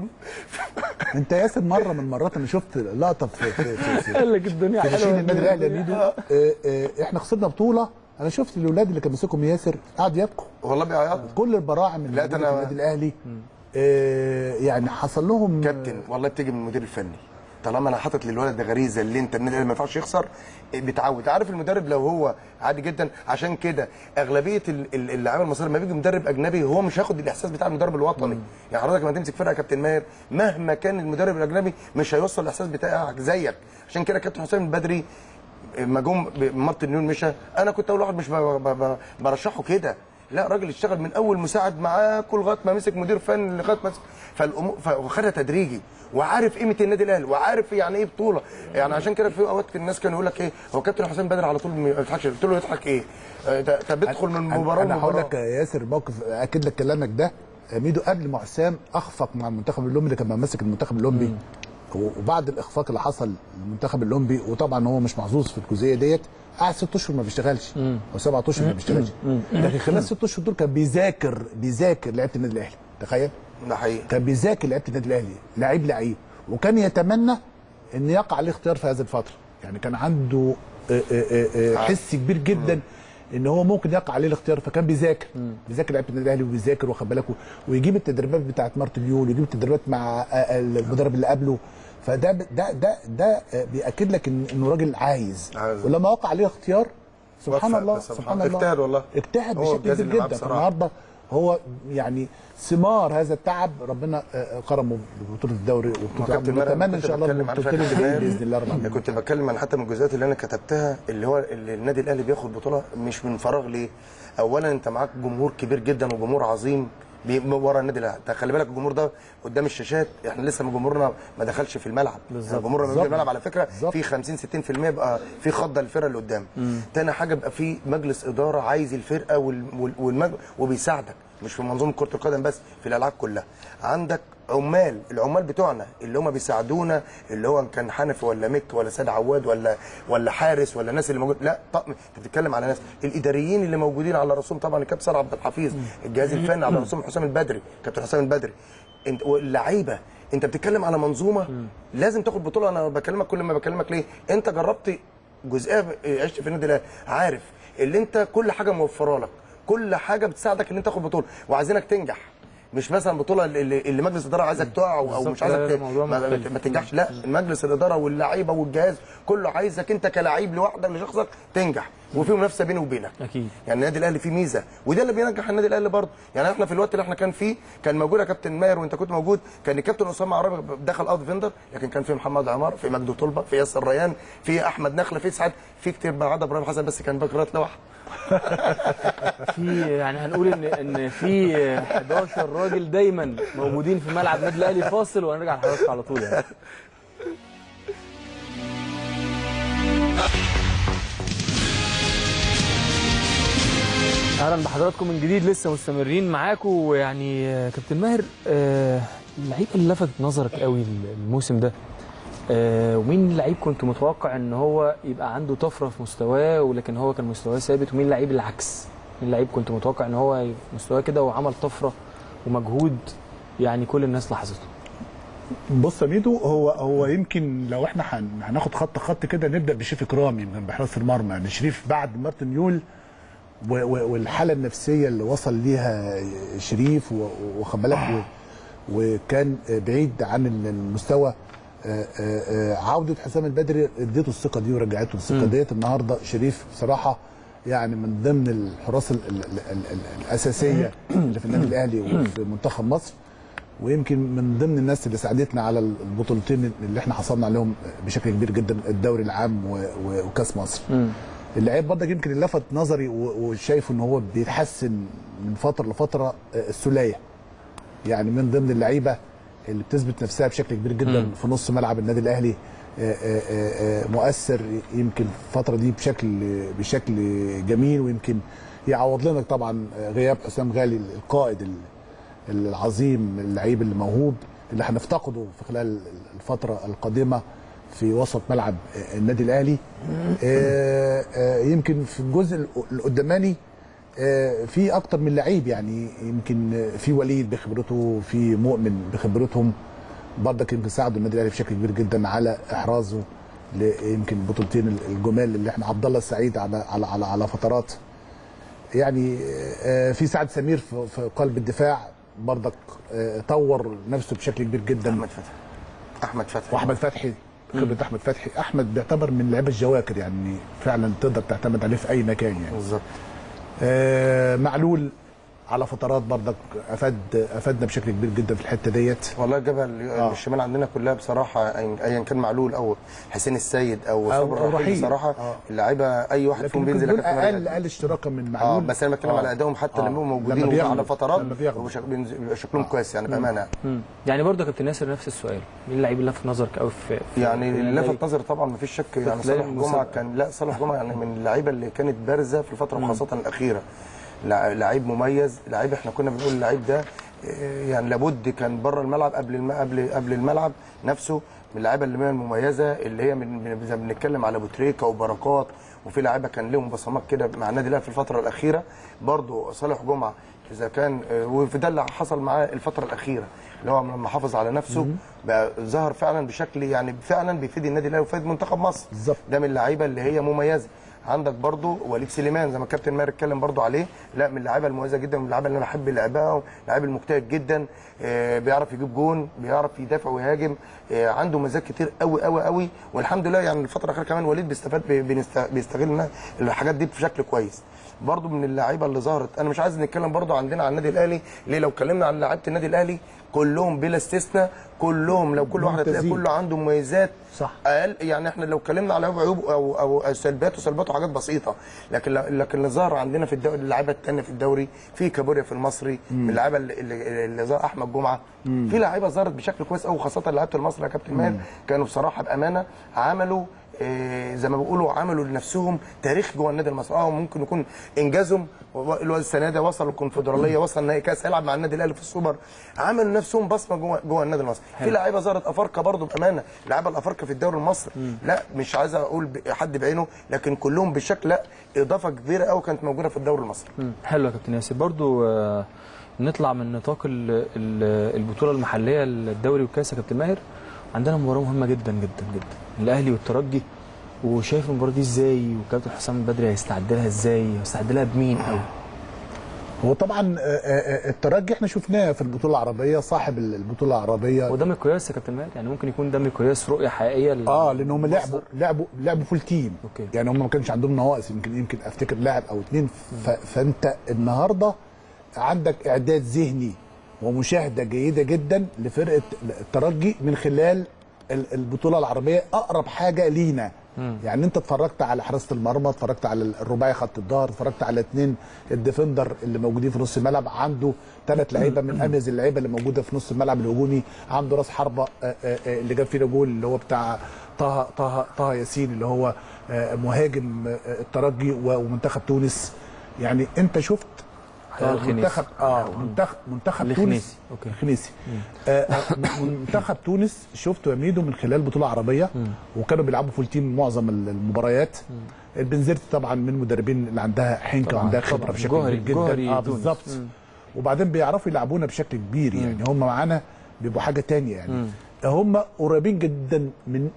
انت ياسر مره من المرات انا شفت لقطه في في في, في قال لك الدنيا في ناشئين حلوه النادي الاهلي يا ميدو آه، آه، احنا خسرنا بطوله انا شفت الاولاد اللي كان ماسكهم ياسر قعدوا يبكوا والله بيعيط كل البراعم اللي لا، موجودة ده في أنا- النادي الاهلي آه، يعني حصل لهم كابتن والله بتيجي من المدير الفني طالما انا حاطط للولد ده غريزه اللي انت النادي الأهلي ما ينفعش يخسر إيه، بيتعود عارف المدرب لو هو عادي جدا عشان كده اغلبيه ال- ال- اللاعيبه المصريه لما بيجي مدرب اجنبي هو مش هياخد الاحساس بتاع المدرب الوطني يعني حضرتك لما تمسك فرقه يا كابتن ماهر مهما كان المدرب الاجنبي مش هيوصل الاحساس بتاعك زيك عشان كده كابتن حسام البدري لما جم مارتن نيون مشى انا كنت اول واحد مش ب- ب- ب- برشحه كده لا راجل اشتغل من اول مساعد معاكم لغايه ما مسك مدير فني لغايه ما مسك فالامور فخدها تدريجي وعارف قيمه النادي الاهلي وعارف يعني ايه بطوله يعني عشان كده في اوقات الناس كانوا يقول لك ايه هو كابتن حسام بدر على طول ما بيضحكش قلت له يضحك ايه آه، ده ده بيدخل من مباراه انا هقول لمباراه لك يا ياسر موقف اكد لك كلامك ده ميدو قبل ما حسام اخفق مع المنتخب الاولمبي اللي كان ماسك المنتخب الاولمبي وبعد الاخفاق اللي حصل للمنتخب الاولمبي وطبعا هو مش محظوظ في الجزئيه ديت قعد ست اشهر ما بيشتغلش او سبعة اشهر ما بيشتغلش لكن خلال ست اشهر دول كان بيذاكر بيذاكر لعيبه النادي الاهلي تخيل ده حقيقي كان بيذاكر لعيبه النادي الاهلي لعيب لعيب وكان يتمنى ان يقع عليه اختيار في هذه الفتره يعني كان عنده آه، آه، آه، حس كبير جدا ان هو ممكن يقع عليه الاختيار فكان بيذاكر بيذاكر لعيبه النادي الاهلي وبيذاكر واخد بالك ويجيب التدريبات بتاعت مارتن يول ويجيب التدريبات مع آه، المدرب اللي قبله فده ده ده ده آه، بياكد لك إن- انه راجل عايز عايز. ولما وقع عليه اختيار سبحان وفق، الله سبحان سبحان الله. الله اجتهد والله. اجتهد هو بشكل الجهاز كبير اللي معاه جدا بصراحة. فالنهارده هو يعني ثمار هذا التعب ربنا آه، كرمه ببطوله الدوري وبطوله كابتن مرعي نتمنى ان كنت شاء الله بتكلم عن البطولتين شكل اللي جايين كمان. باذن الله رب انا العالمين كنت بتكلم عن حتى من الجزئيات اللي انا كتبتها اللي هو اللي النادي الاهلي بياخد بطوله مش من فراغ ليه؟ اولا انت معاك جمهور كبير جدا وجمهور عظيم بي- ورا النادي الاهلي انت خلي بالك الجمهور ده قدام الشاشات احنا لسه ما جمهورنا ما دخلش في الملعب بالظبط الجمهور لما بيجي بالظبط. الملعب على فكره بالظبط. في 50 60% يبقى في خضه للفرقه اللي قدام تاني حاجه بيبقى في مجلس اداره عايز الفرقه وال- وال- والمج... وبيساعدك مش في منظومه كره القدم بس في الالعاب كلها عندك عمال العمال بتوعنا اللي هم بيساعدونا اللي هو إن كان حنفي ولا مك ولا سيد عواد ولا ولا حارس ولا الناس اللي موجود لا طقم انت بتتكلم على ناس الاداريين اللي موجودين على راسهم طبعا الكابتن سار عبد الحفيظ الجهاز الفني على راسهم حسام البدري كابتن حسام البدري انت واللعيبه انت بتتكلم على منظومه لازم تاخد بطوله انا بكلمك كل ما بكلمك ليه انت جربت جزئيه ب- عشت في النادي الاهلي عارف اللي انت كل حاجه موفره لك كل حاجه بتساعدك ان انت تاخد بطوله وعايزينك تنجح مش مثلا بطوله اللي, اللي مجلس الاداره عايزك تقع او, أو بالظبط، مش عايزك لا، لا، ت- موضوع ما, مختلف. ما تنجحش لا مجلس الاداره واللعيبه والجهاز كله عايزك انت كلاعب لوحدك لشخصك تنجح وفي منافسه بيني وبينك اكيد يعني النادي الاهلي فيه ميزه وده اللي بينجح النادي الاهلي برضه يعني احنا في الوقت اللي احنا كان فيه كان موجود يا كابتن ماهر وانت كنت موجود كان الكابتن اسامه عرابي دخل اوت فيندر لكن كان في محمد عمار في مجدي طلبه في ياسر ريان في احمد نخله في سعد في كتير ما عدا ابراهيم حسن بس كان باك رايت لوحده في يعني هنقول ان ان في 11 راجل دايما موجودين في ملعب النادي الاهلي فاصل وهنرجع لحضراتكم على طول يعني اهلا بحضراتكم من جديد لسه مستمرين معاكم ويعني آه، كابتن ماهر آه، اللعيبه اللي لفتت نظرك قوي الموسم ده آه ومين لعيب كنت متوقع ان هو يبقى عنده طفره في مستواه ولكن هو كان مستواه ثابت ومين لعيب العكس مين لعيب كنت متوقع ان هو يبقى مستواه كده وعمل طفره ومجهود يعني كل الناس لاحظته بص يا ميدو هو هو يمكن لو احنا هن- هناخد خط خط كده نبدا بشريف اكرامي من بحراسه المرمى يعني شريف بعد مارتن يول و- و- والحاله النفسيه اللي وصل ليها شريف و- وخد بالك و- وكان بعيد عن المستوى آه، آه، آه، عوده حسام البدري اديته الثقه دي ورجعته الثقه ديت النهارده شريف بصراحه يعني من ضمن الحراس ال- ال- ال- ال- الاساسيه اللي في النادي الاهلي وفي منتخب مصر ويمكن من ضمن الناس اللي ساعدتنا على البطولتين اللي احنا حصلنا عليهم بشكل كبير جدا الدوري العام و- و- وكاس مصر. اللعيب برضك يمكن اللي لفت نظري و- وشايف ان هو بيتحسن من فتره لفتره آه، السوليه. يعني من ضمن اللعيبه اللي بتثبت نفسها بشكل كبير جدا مم. في نص ملعب النادي الاهلي آه، آه، آه، مؤثر يمكن الفتره دي بشكل بشكل جميل ويمكن يعوض لنا طبعا غياب حسام غالي القائد ال- العظيم اللعيب الموهوب اللي هنفتقده في خلال الفتره القادمه في وسط ملعب النادي الاهلي آه، آه، يمكن في الجزء القداماني آه، في اكتر من لعيب يعني يمكن في وليد بخبرته في مؤمن بخبرتهم برضك يمكن ساعدوا النادي الاهلي بشكل كبير جدا على احرازه ل- يمكن البطولتين الجمال اللي احنا عبد الله السعيد على على على, على فترات يعني آه، في سعد سمير في في قلب الدفاع برضك آه، طور نفسه بشكل كبير جدا احمد فتحي احمد فتحي واحمد فتحي خبره احمد فتحي احمد بيعتبر من لعيبه الجواكر يعني فعلا تقدر تعتمد عليه في اي مكان يعني بالظبط آه معلول على فترات برضك افاد افادنا بشكل كبير جدا في الحته ديت والله الجبل آه. الشمال عندنا كلها بصراحه أي- ايا كان معلول او حسين السيد او أو- صبري أو رحيل رحيل. بصراحه آه. اللعيبه اي واحد لكن فيهم ممكن بينزل دول يا كابتن اقل مجدي. اقل اشتراكا من اه معلول بس انا بتكلم آه. على ادائهم حتى آه. لما بيبقوا موجودين لما وجود بياخدوا. على فترات لما بياخدوا. بيبقوا شك- بينزل- بيبقى شكلهم كويس يعني بامانه مم. يعني برضه يا كابتن ياسر نفس السؤال مين اللعيب اللي لفت نظرك قوي في, في يعني في اللي النادي؟ لفت نظري طبعا مفيش شك يعني تلاقي صالح جمعه المسابقة. كان لا صالح جمعه يعني من اللعيبه اللي كانت بارزه في الفتره وخاصه الاخيره لع- لعيب مميز لعيب احنا كنا بنقول اللعيب ده آه، يعني لابد كان بره الملعب قبل الم... قبل قبل الملعب نفسه من اللعيبه اللي هي المميزه اللي هي من من- زي ما بنتكلم على ابو تريكه وبركات وفي لعيبه كان لهم بصمات كده مع النادي الاهلي في الفتره الاخيره برضه صالح جمعه اذا كان آه، وفي ده اللي حصل معاه الفتره الاخيره اللي هو لما حافظ على نفسه بقى ظهر فعلا بشكل يعني فعلا بيفيد النادي الاهلي ويفيد منتخب مصر بالظبط. ده من اللعيبه اللي هي مميزه عندك برضو وليد سليمان زي ما الكابتن ماهر اتكلم برضو عليه لا من اللعيبه المميزه جدا من اللعيبه اللي انا بحب لعبها اللعيب المجتهد جدا آه، بيعرف يجيب جون بيعرف يدافع ويهاجم آه، عنده مزاج كتير قوي قوي قوي والحمد لله يعني الفتره الاخيره كمان وليد بيستفاد بي- بيست- بيستغل الحاجات دي بشكل كويس برضو من اللعيبه اللي ظهرت انا مش عايز نتكلم برضو عندنا عن النادي الاهلي ليه لو اتكلمنا عن لعيبه النادي الاهلي كلهم بلا استثناء كلهم لو كل واحد هتلاقي ممتازين. كله عنده مميزات صح. اقل يعني احنا لو اتكلمنا على عيوب او او سلبيات وسلبيات وحاجات بسيطه لكن لكن اللي ظهر عندنا في الدوري اللعيبه الثانيه في الدوري في كابوريا في المصري من اللعيبه اللي, اللي, اللي ظهر احمد جمعه في لعيبه ظهرت بشكل كويس قوي خاصه لعيبه المصري يا كابتن ماهر كانوا بصراحه بامانه عملوا آه، زي ما بيقولوا عملوا لنفسهم تاريخ جوه النادي المصري اه ممكن يكون انجازهم و- اللي هو السنه دي وصل الكونفدراليه وصل نهائي كاس يلعب مع النادي الاهلي في السوبر عملوا نفسهم بصمه جوه جوه النادي المصري في لعيبه ظهرت افارقه برضو بامانه لعيبه الافارقه في الدوري المصري لا مش عايز اقول ب- حد بعينه لكن كلهم بشكل لا اضافه كبيره قوي كانت موجوده في الدوري المصري مم. حلو يا كابتن ياسر برضو آه، نطلع من نطاق ال- ال- البطوله المحليه الدوري والكاس يا كابتن ماهر عندنا مباراه مهمه جدا جدا جدا الاهلي والترجي وشايف المباراه دي ازاي وكابتن حسام البدري هيستعد لها ازاي هيستعد لها بمين قوي هو طبعا آه، آه، الترجي احنا شفناه في البطوله العربيه صاحب البطوله العربيه وده مقياس يا كابتن ماهر يعني ممكن يكون ده مقياس رؤيه حقيقيه لل- اه لان هم لعبوا مصدر. لعبوا لعبوا فول تيم أوكي. يعني هم ما كانش عندهم نواقص يمكن يمكن افتكر لاعب او اتنين ف... فانت النهارده عندك اعداد ذهني ومشاهده جيده جدا لفرقه الترجي من خلال ال- البطوله العربيه اقرب حاجه لينا يعني انت اتفرجت على حراسه المرمى اتفرجت على الرباعي خط الظهر اتفرجت على اثنين الديفندر اللي موجودين في نص الملعب عنده ثلاث لعيبه من اميز اللعيبه اللي موجوده في نص الملعب الهجومي عنده راس حربه آه، آه، آه، اللي جاب فينا جول اللي هو بتاع طه طه طه ياسين اللي هو آه، مهاجم آه، الترجي و- ومنتخب تونس يعني انت شفت طه آه، الخنيسي. منتخب اه منتخب منتخب الخنيسي. تونس أوكي. الخنيسي آه، آه، منتخب تونس شفته يا ميدو من خلال بطوله عربيه وكانوا بيلعبوا فول تيم معظم المباريات البنزرتي طبعا من المدربين اللي عندها حنكه طبعاً، وعندها خبره طبعاً. بشكل جوهري- كبير جوهري جدا اه تونس. بالظبط مم. وبعدين بيعرفوا يلعبونا بشكل كبير يعني هم معانا بيبقوا حاجه تانية يعني هم قريبين جدا من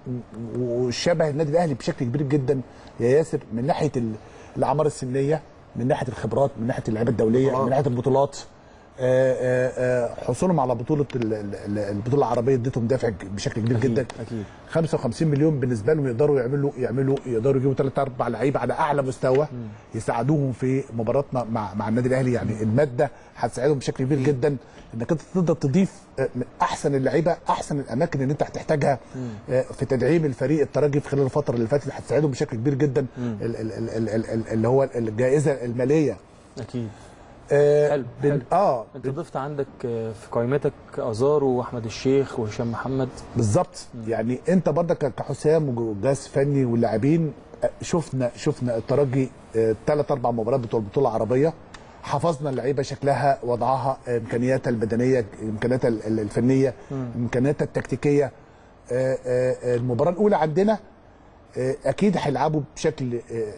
وشبه النادي الاهلي بشكل كبير جدا يا ياسر من ناحيه ال- الاعمار السنيه من ناحيه الخبرات من ناحيه اللعيبه الدوليه من ناحيه البطولات آه، آه، آه، حصولهم على بطوله ال- ال- البطوله العربيه اديتهم دافع بشكل كبير أكيد، جدا أكيد. 55 مليون بالنسبه لهم يقدروا يعملوا يعملوا يقدروا يجيبوا ثلاث اربع لعيبه على اعلى مستوى يساعدوهم في مباراتنا مع مع النادي الاهلي يعني الماده هتساعدهم بشكل كبير جدا انك انت تقدر تضيف آه، من احسن اللعيبه احسن الاماكن اللي انت هتحتاجها آه، في تدعيم الفريق الترجي في خلال الفتره اللي فاتت هتساعدهم بشكل كبير جدا ال- ال- ال- ال- ال- ال- اللي هو الجائزه الماليه اكيد آه، حلو، بن- حلو. اه انت ضفت عندك آه، في قائمتك ازارو واحمد الشيخ وهشام محمد بالظبط يعني انت برضك كحسام وجهاز فني واللاعبين آه، شفنا شفنا الترجي ثلاث اربع مباريات بتوع البطوله العربيه حفظنا اللعيبه شكلها وضعها آه، امكانياتها البدنيه امكانياتها ال- ال- الفنيه امكانياتها التكتيكيه آه، آه، آه، المباراه الاولى عندنا آه، اكيد هيلعبوا بشكل آه، آه،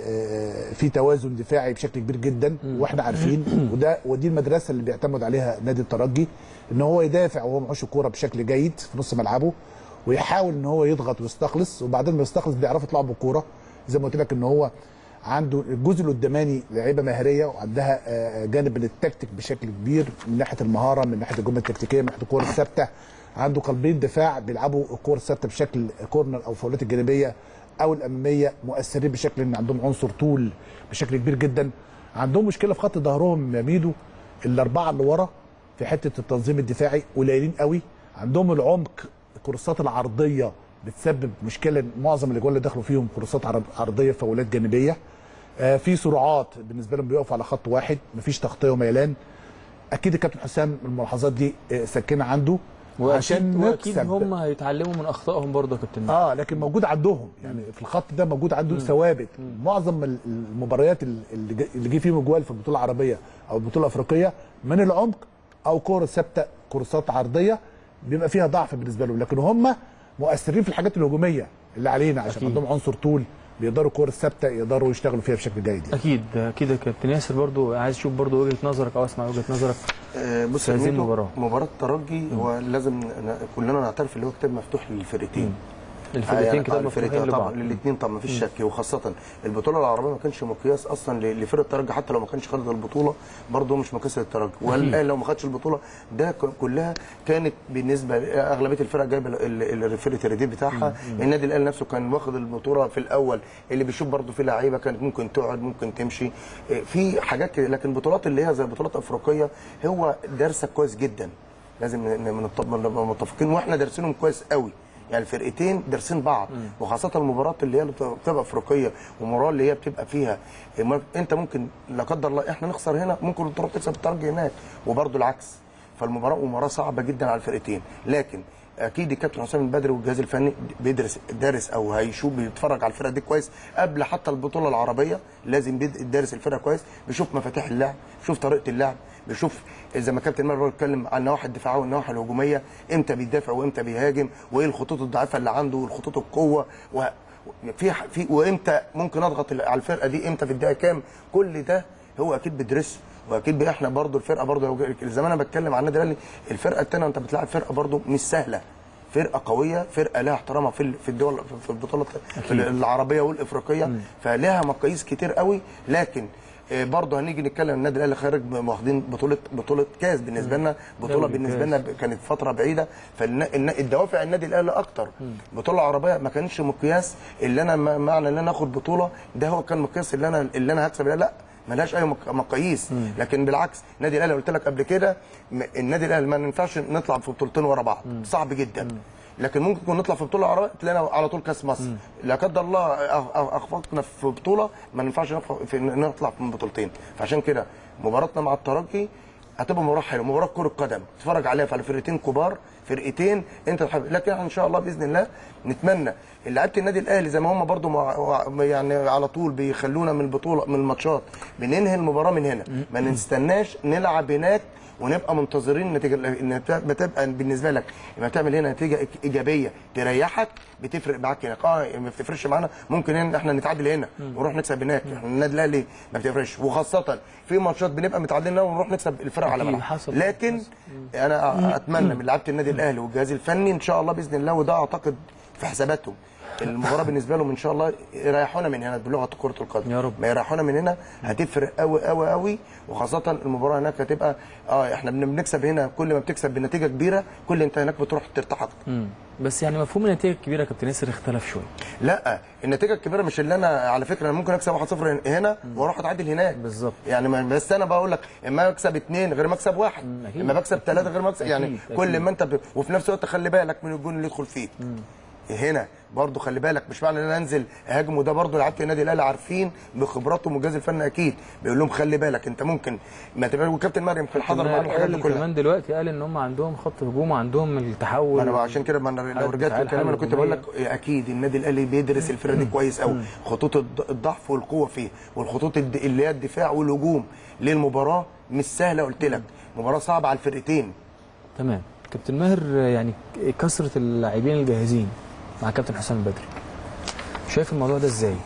آه، في توازن دفاعي بشكل كبير جدا واحنا عارفين وده ودي المدرسه اللي بيعتمد عليها نادي الترجي ان هو يدافع وهو معهوش الكوره بشكل جيد في نص ملعبه ويحاول ان هو يضغط ويستخلص وبعدين ما يستخلص بيعرفوا يطلعوا بالكوره زي ما قلت لك ان هو عنده الجزء القداماني لعيبه مهاريه وعندها آه، جانب من التكتيك بشكل كبير من ناحيه المهاره من ناحيه الجمله التكتيكيه من ناحيه الكوره الثابته عنده قلبين دفاع بيلعبوا الكوره الثابته بشكل كورنر او فاولات الجانبيه او الاماميه مؤثرين بشكل ان عندهم عنصر طول بشكل كبير جدا عندهم مشكله في خط ظهرهم يا ميدو الاربعه اللي ورا في حته التنظيم الدفاعي قليلين قوي عندهم العمق الكورسات العرضيه بتسبب مشكله معظم الاجوال اللي دخلوا فيهم كورسات عرض- عرضيه فاولات جانبيه آه، في سرعات بالنسبه لهم بيقفوا على خط واحد مفيش تغطيه وميلان اكيد الكابتن حسام الملاحظات دي آه، سكنها عنده عشان واكيد نكسب هم هيتعلموا من اخطائهم برضه يا كابتن اه لكن موجود عندهم يعني في الخط ده موجود عنده ثوابت معظم ال- المباريات ال- اللي جا- اللي جه فيهم جوال في البطوله العربيه او البطوله الافريقيه من العمق او كوره ثابته كورسات عرضيه بيبقى فيها ضعف بالنسبه لهم لكن هم مؤثرين في الحاجات الهجوميه اللي علينا عشان أكيد. عندهم عنصر طول بيقدروا الكوره الثابته يقدروا يشتغلوا فيها بشكل جيد يعني. اكيد اكيد يا كابتن ياسر برضه عايز اشوف برضه وجهه نظرك او اسمع وجهه نظرك آه، بص في يا هذه ميدو، المباراة. مباراة الترجي هو لازم ن- كلنا نعترف اللي هو كتاب مفتوح للفرقتين الفرقتين كده الفرقتين مفتوحين طبعا لبعض للاثنين طبعا مفيش شك وخاصه البطوله العربيه ما كانش مقياس اصلا ل- لفرقه الترجي حتى لو ما كانش خد البطوله برضه هو مش مقياس للترجي والان لو ما خدش البطوله ده ك- كلها كانت بالنسبه اغلبيه الفرق جايبه ال- ال- الفرقه الرديف بتاعها النادي الاهلي نفسه كان واخد البطوله في الاول اللي بيشوف برضه في لعيبه كانت ممكن تقعد ممكن تمشي إيه، في حاجات كده لكن البطولات اللي هي زي البطولات الافريقيه هو درسك كويس جدا لازم ن- ن- نطب- نبقى متفقين واحنا دارسينهم كويس قوي يعني الفرقتين دارسين بعض وخاصه المباراه اللي هي اللي بتبقى افريقيه والمباراه اللي هي بتبقى فيها ما- انت ممكن لا قدر الله احنا نخسر هنا ممكن تروح تكسب الترجي هناك وبرده العكس فالمباراه مباراه صعبه جدا على الفرقتين لكن اكيد الكابتن حسام البدري والجهاز الفني بيدرس دارس او هيشوف بيتفرج على الفرقه دي كويس قبل حتى البطوله العربيه لازم بيد- دارس الفرقه كويس بيشوف مفاتيح اللعب بيشوف طريقه اللعب بيشوف زي ما كابتن مره اتكلم عن النواحي الدفاعيه والنواحي الهجوميه امتى بيدافع وامتى بيهاجم وايه الخطوط الضعيفه اللي عنده والخطوط القوه و في في وامتى ممكن اضغط على الفرقه دي امتى في الدقيقه كام كل ده هو اكيد بيدرسه واكيد بي- احنا برضو الفرقه برضو لو جا- زي ما انا بتكلم عن النادي الاهلي الفرقه الثانيه انت بتلعب فرقه برضو مش سهله فرقه قويه فرقه لها احترامها في ال- في الدول في البطولات العربيه والافريقيه فلها مقاييس كتير قوي لكن آه، برضه هنيجي نتكلم النادي الاهلي خارج واخدين بطوله بطوله كاس بالنسبه لنا بطوله دوري بالنسبه كاس. لنا كانت فتره بعيده فالدوافع النادي الاهلي اكتر البطوله العربيه ما كانش مقياس اللي انا م- معنى ان انا اخد بطوله ده هو كان مقياس اللي انا اللي انا هكسب لا ملهاش اي مق- مقاييس لكن بالعكس النادي الاهلي قلت لك قبل كده م- النادي الاهلي ما ينفعش نطلع في بطولتين ورا بعض صعب جدا لكن ممكن نكون نطلع في بطوله عربيه تلاقينا على طول كاس مصر لا قدر الله أخ- أخ- اخفقنا في بطوله ما ينفعش نخ- في نطلع من بطولتين فعشان كده مباراتنا مع الترجي هتبقى مباراه حلوه مباراه كره قدم تتفرج عليها على فرقتين كبار فرقتين انت تحب لكن ان شاء الله باذن الله نتمنى لعيبه النادي الاهلي زي ما هم برضو مع... يعني على طول بيخلونا من البطوله من الماتشات بننهي المباراه من هنا ما نستناش نلعب هناك ونبقى منتظرين النتيجه ان ما تبقى بالنسبه لك لما تعمل هنا نتيجه إيج- ايجابيه تريحك بتفرق معاك هناك اه ما بتفرقش معانا ممكن ان احنا نتعادل هنا ونروح نكسب هناك احنا النادي الاهلي ما بتفرقش وخاصه في ماتشات بنبقى متعادلين هنا ونروح نكسب الفرق على أكيد، ملعب حصل. لكن انا اتمنى من لعيبه النادي الاهلي والجهاز الفني ان شاء الله باذن الله وده اعتقد في حساباتهم المباراه بالنسبه لهم ان شاء الله يريحونا من هنا بلغه كره القدم يا رب. ما يريحونا من هنا هتفرق قوي قوي قوي وخاصه المباراه هناك هتبقى اه احنا بن- بنكسب هنا كل ما بتكسب بنتيجه كبيره كل انت هناك بتروح ترتاح اكتر مم. بس يعني مفهوم النتيجه الكبيره يا كابتن ياسر اختلف شويه لا النتيجه الكبيره مش اللي انا على فكره انا ممكن اكسب 1-0 هنا واروح اتعادل هناك بالظبط. يعني ما- بس انا بقول لك اما اكسب اثنين غير ما اكسب واحد أكيد. اما بكسب ثلاثه غير ما اكسب يعني أكيد، كل أكيد. ما انت ب... وفي نفس الوقت خلي بالك من الجون اللي يدخل فيك هنا برضو خلي بالك مش معنى ان انا انزل اهاجم وده برضو لعيبه النادي الاهلي عارفين بخبراتهم والجهاز الفني اكيد بيقول لهم خلي بالك انت ممكن ما تبقى وكابتن مريم في الحضر معانا الحاجات دي قال كلها كمان دلوقتي قال ان هم عندهم خط هجوم وعندهم التحول ما انا بقى عشان كده ما انا لو حالة رجعت في دفاع الكلام انا كنت الحالة بقول لك اكيد النادي الاهلي بيدرس الفرقه دي كويس قوي خطوط الض- الضعف والقوه فيه والخطوط الد- اللي هي الدفاع والهجوم ليه المباراه مش سهله قلت لك مباراه صعبه على الفرقتين تمام كابتن ماهر يعني كثره اللاعبين الجاهزين مع كابتن حسام بدري شايف الموضوع ده ازاي؟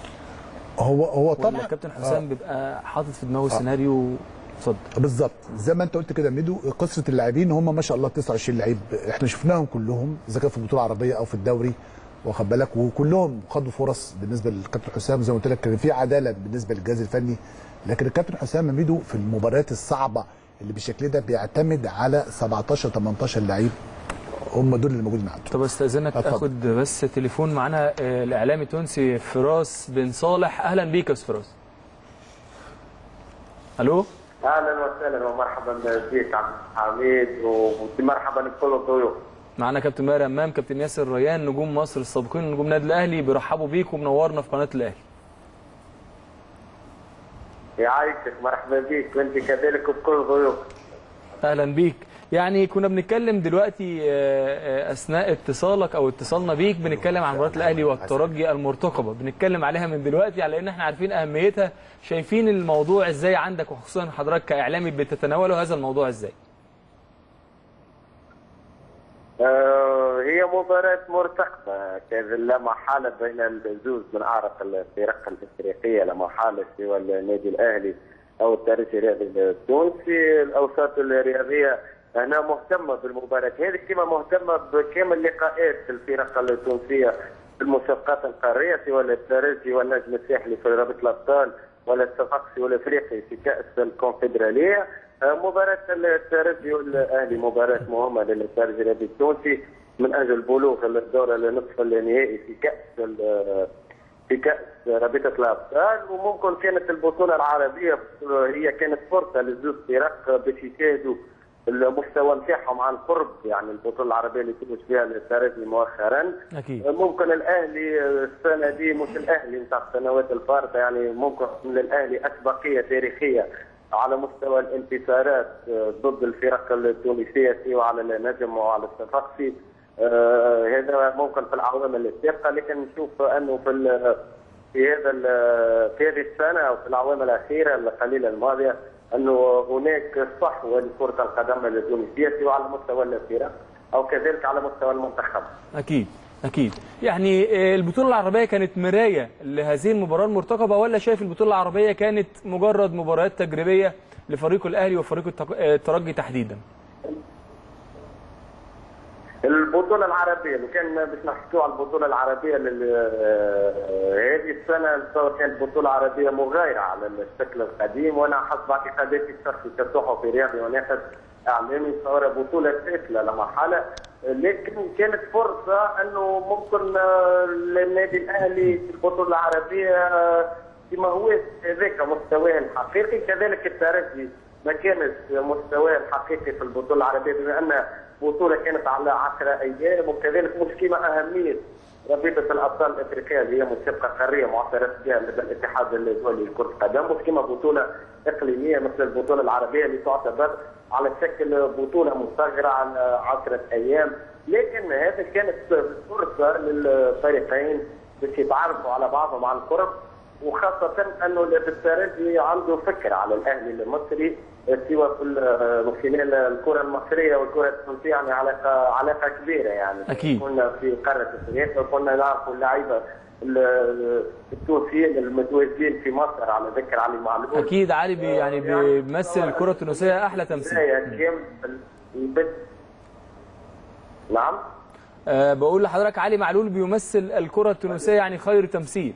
هو هو ولا طبعا كابتن حسام بيبقى حاطط في دماغه سيناريو اتفضل بالظبط زي ما انت قلت كده يا ميدو قصه اللاعبين هم ما شاء الله 29 لعيب احنا شفناهم كلهم اذا كان في البطوله العربيه او في الدوري واخد بالك وكلهم خدوا فرص بالنسبه للكابتن حسام زي ما قلت لك كان في عداله بالنسبه للجهاز الفني لكن الكابتن حسام يا ميدو في المباريات الصعبه اللي بالشكل ده بيعتمد على 17 18 لعيب هم دول اللي موجودين عنده طب استاذنك اتفضل. اخد بس تليفون معانا آه، الاعلامي التونسي فراس بن صالح اهلا بيك يا استاذ فراس الو اهلا وسهلا ومرحبا بك عبد الحميد ومرحبا بكل الضيوف معانا كابتن ماهر امام كابتن ياسر ريان نجوم مصر السابقين نجوم النادي الاهلي بيرحبوا بيك ومنورنا في قناه الاهلي يعيشك مرحبا بك وانت كذلك وبكل الضيوف اهلا بيك يعني كنا بنتكلم دلوقتي آه، آه، اثناء اتصالك او اتصالنا بيك بنتكلم عن مباراه الاهلي والترجي المرتقبه بنتكلم عليها من دلوقتي على ان احنا عارفين اهميتها شايفين الموضوع ازاي عندك وخصوصا حضرتك كاعلامي بتتناولوا هذا الموضوع ازاي آه، هي مباراة مرتقبة كان لا محالة بين الزوز من أعرق الفرق الإفريقية لا محالة سوى النادي الأهلي أو الترجي الرياضي التونسي الأوساط الرياضية هنا مهتمة بالمباراة هذه كما مهتمة بكامل لقاءات الفرق التونسية في المسابقات القارية سواء الترجي والنجم الساحلي في رابطة الأبطال ولا الصفاقسي والافريقي في كاس الكونفدراليه آه، مباراه الترجي والاهلي مباراه مهمه للترجي الرياضي التونسي من اجل البلوغ للدور لنصف النهائي في كاس ال- في كاس رابطه الابطال وممكن كانت البطوله العربيه هي كانت فرصه للزوج فرق باش يشاهدوا المستوى نتاعهم عن قرب يعني البطوله العربيه اللي تفوز فيها الترجي مؤخرا اكيد ممكن الاهلي السنه دي مش الاهلي نتاع السنوات الفارطه يعني ممكن للاهلي اسبقيه تاريخيه على مستوى الانتصارات آه، ضد الفرق التونسيه سواء على النجم وعلى الصفاقسي آه، هذا ممكن في العوامل السابقه لكن نشوف انه في ال- في هذا ال- في هذه السنه او في الاعوام الاخيره القليله الماضيه انه هناك صحوه لكره القدم التونسيه سواء على مستوى الفرق او كذلك على مستوى المنتخب. اكيد اكيد يعني آه، البطوله العربيه كانت مرايه لهذه المباراه المرتقبه ولا شايف البطوله العربيه كانت مجرد مباريات تجريبيه لفريق الاهلي وفريق التق- آه، الترجي تحديدا البطولة العربية لو كان باش نحكيو على البطولة العربية لل... آه، هذه السنة نتصور كانت بطولة عربية مغايرة على الشكل القديم وأنا حسب اعتقاداتي الشخصي كصحفي رياضي وناقد إعلامي نتصور بطولة فاشلة لمرحلة لكن كانت فرصة أنه ممكن آه، للنادي الأهلي في البطولة العربية آه، كما هو هذاك مستواه الحقيقي كذلك الترجي ما كانت مستواه الحقيقي في البطوله العربيه بما ان بطوله كانت على 10 ايام وكذلك مش كما اهميه رابطه الابطال الافريقيه اللي هي مسابقه قاريه معترف بها لدى الاتحاد الدولي لكره القدم وكما بطوله اقليميه مثل البطوله العربيه اللي تعتبر على شكل بطوله مصغره على 10 ايام لكن هذه كانت فرصه للفريقين باش يتعرفوا على بعضهم عن قرب وخاصة أنه الترجي عنده فكرة على الأهلي المصري سواء في ال- من خلال الكرة المصرية والكرة التونسية يعني علاقة علاقة كبيرة يعني أكيد. كنا في قارة أفريقيا وكنا نعرفوا اللعيبة ال- التونسيين المتواجدين في مصر على ذكر علي معلول اكيد علي بي يعني بيمثل الكره التونسيه احلى تمثيل بداية كم البت نعم أه بقول لحضرتك علي معلول بيمثل الكره التونسيه يعني خير تمثيل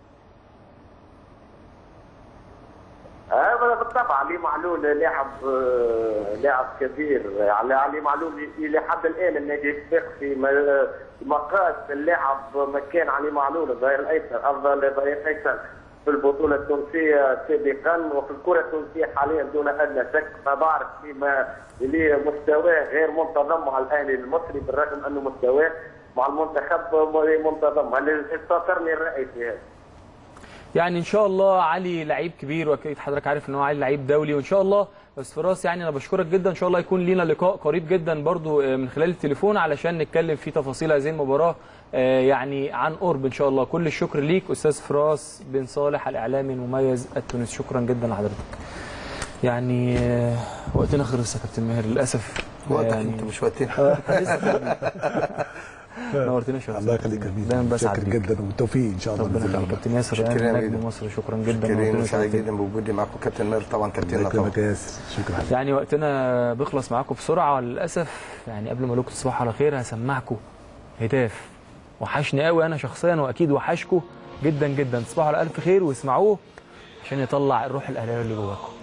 هذا بالطبع علي معلول لاعب آه، لاعب كبير يعني علي معلول الى حد الان النادي يتفق في م- مقاس اللاعب مكان علي معلول الظهير الايسر افضل ظهير ايسر في البطوله التونسيه سابقا وفي الكره التونسيه حاليا دون ادنى شك ما بعرف فيما اللي مستواه غير منتظم مع الاهلي المصري بالرغم انه مستواه مع المنتخب منتظم هل استاثرني الراي في هذا يعني ان شاء الله علي لعيب كبير واكيد حضرتك عارف ان هو علي لعيب دولي وان شاء الله بس فراس يعني انا بشكرك جدا ان شاء الله يكون لينا لقاء قريب جدا برضو آه، من خلال التليفون علشان نتكلم في تفاصيل هذه المباراه آه، يعني عن قرب ان شاء الله كل الشكر ليك استاذ فراس بن صالح الاعلامي المميز التونسي شكرا جدا لحضرتك يعني آه، وقتنا خلص يا كابتن ماهر للاسف وقتك يعني انت مش وقتنا نورتنا شكرا الله يخليك يا ميدو دايما بسعد شكر بيك. جدا والتوفيق ان شاء الله ربنا بإذن يخليك الله. كابتن ياسر شكرا يا نجم ميدو. مصر شكرا جدا كريم نورتنا سعيد وشرفتنا. جدا بوجودي معكم كابتن ماهر طبعا كابتن الله طبعا يكرمك يا ياسر شكرا يعني وقتنا بيخلص معاكم بسرعه للاسف يعني قبل ما لكم تصبحوا على خير هسمعكم هتاف وحشني قوي انا شخصيا واكيد وحشكم جدا جدا تصبحوا على الف خير واسمعوه عشان يطلع الروح الاهلاويه اللي جواكم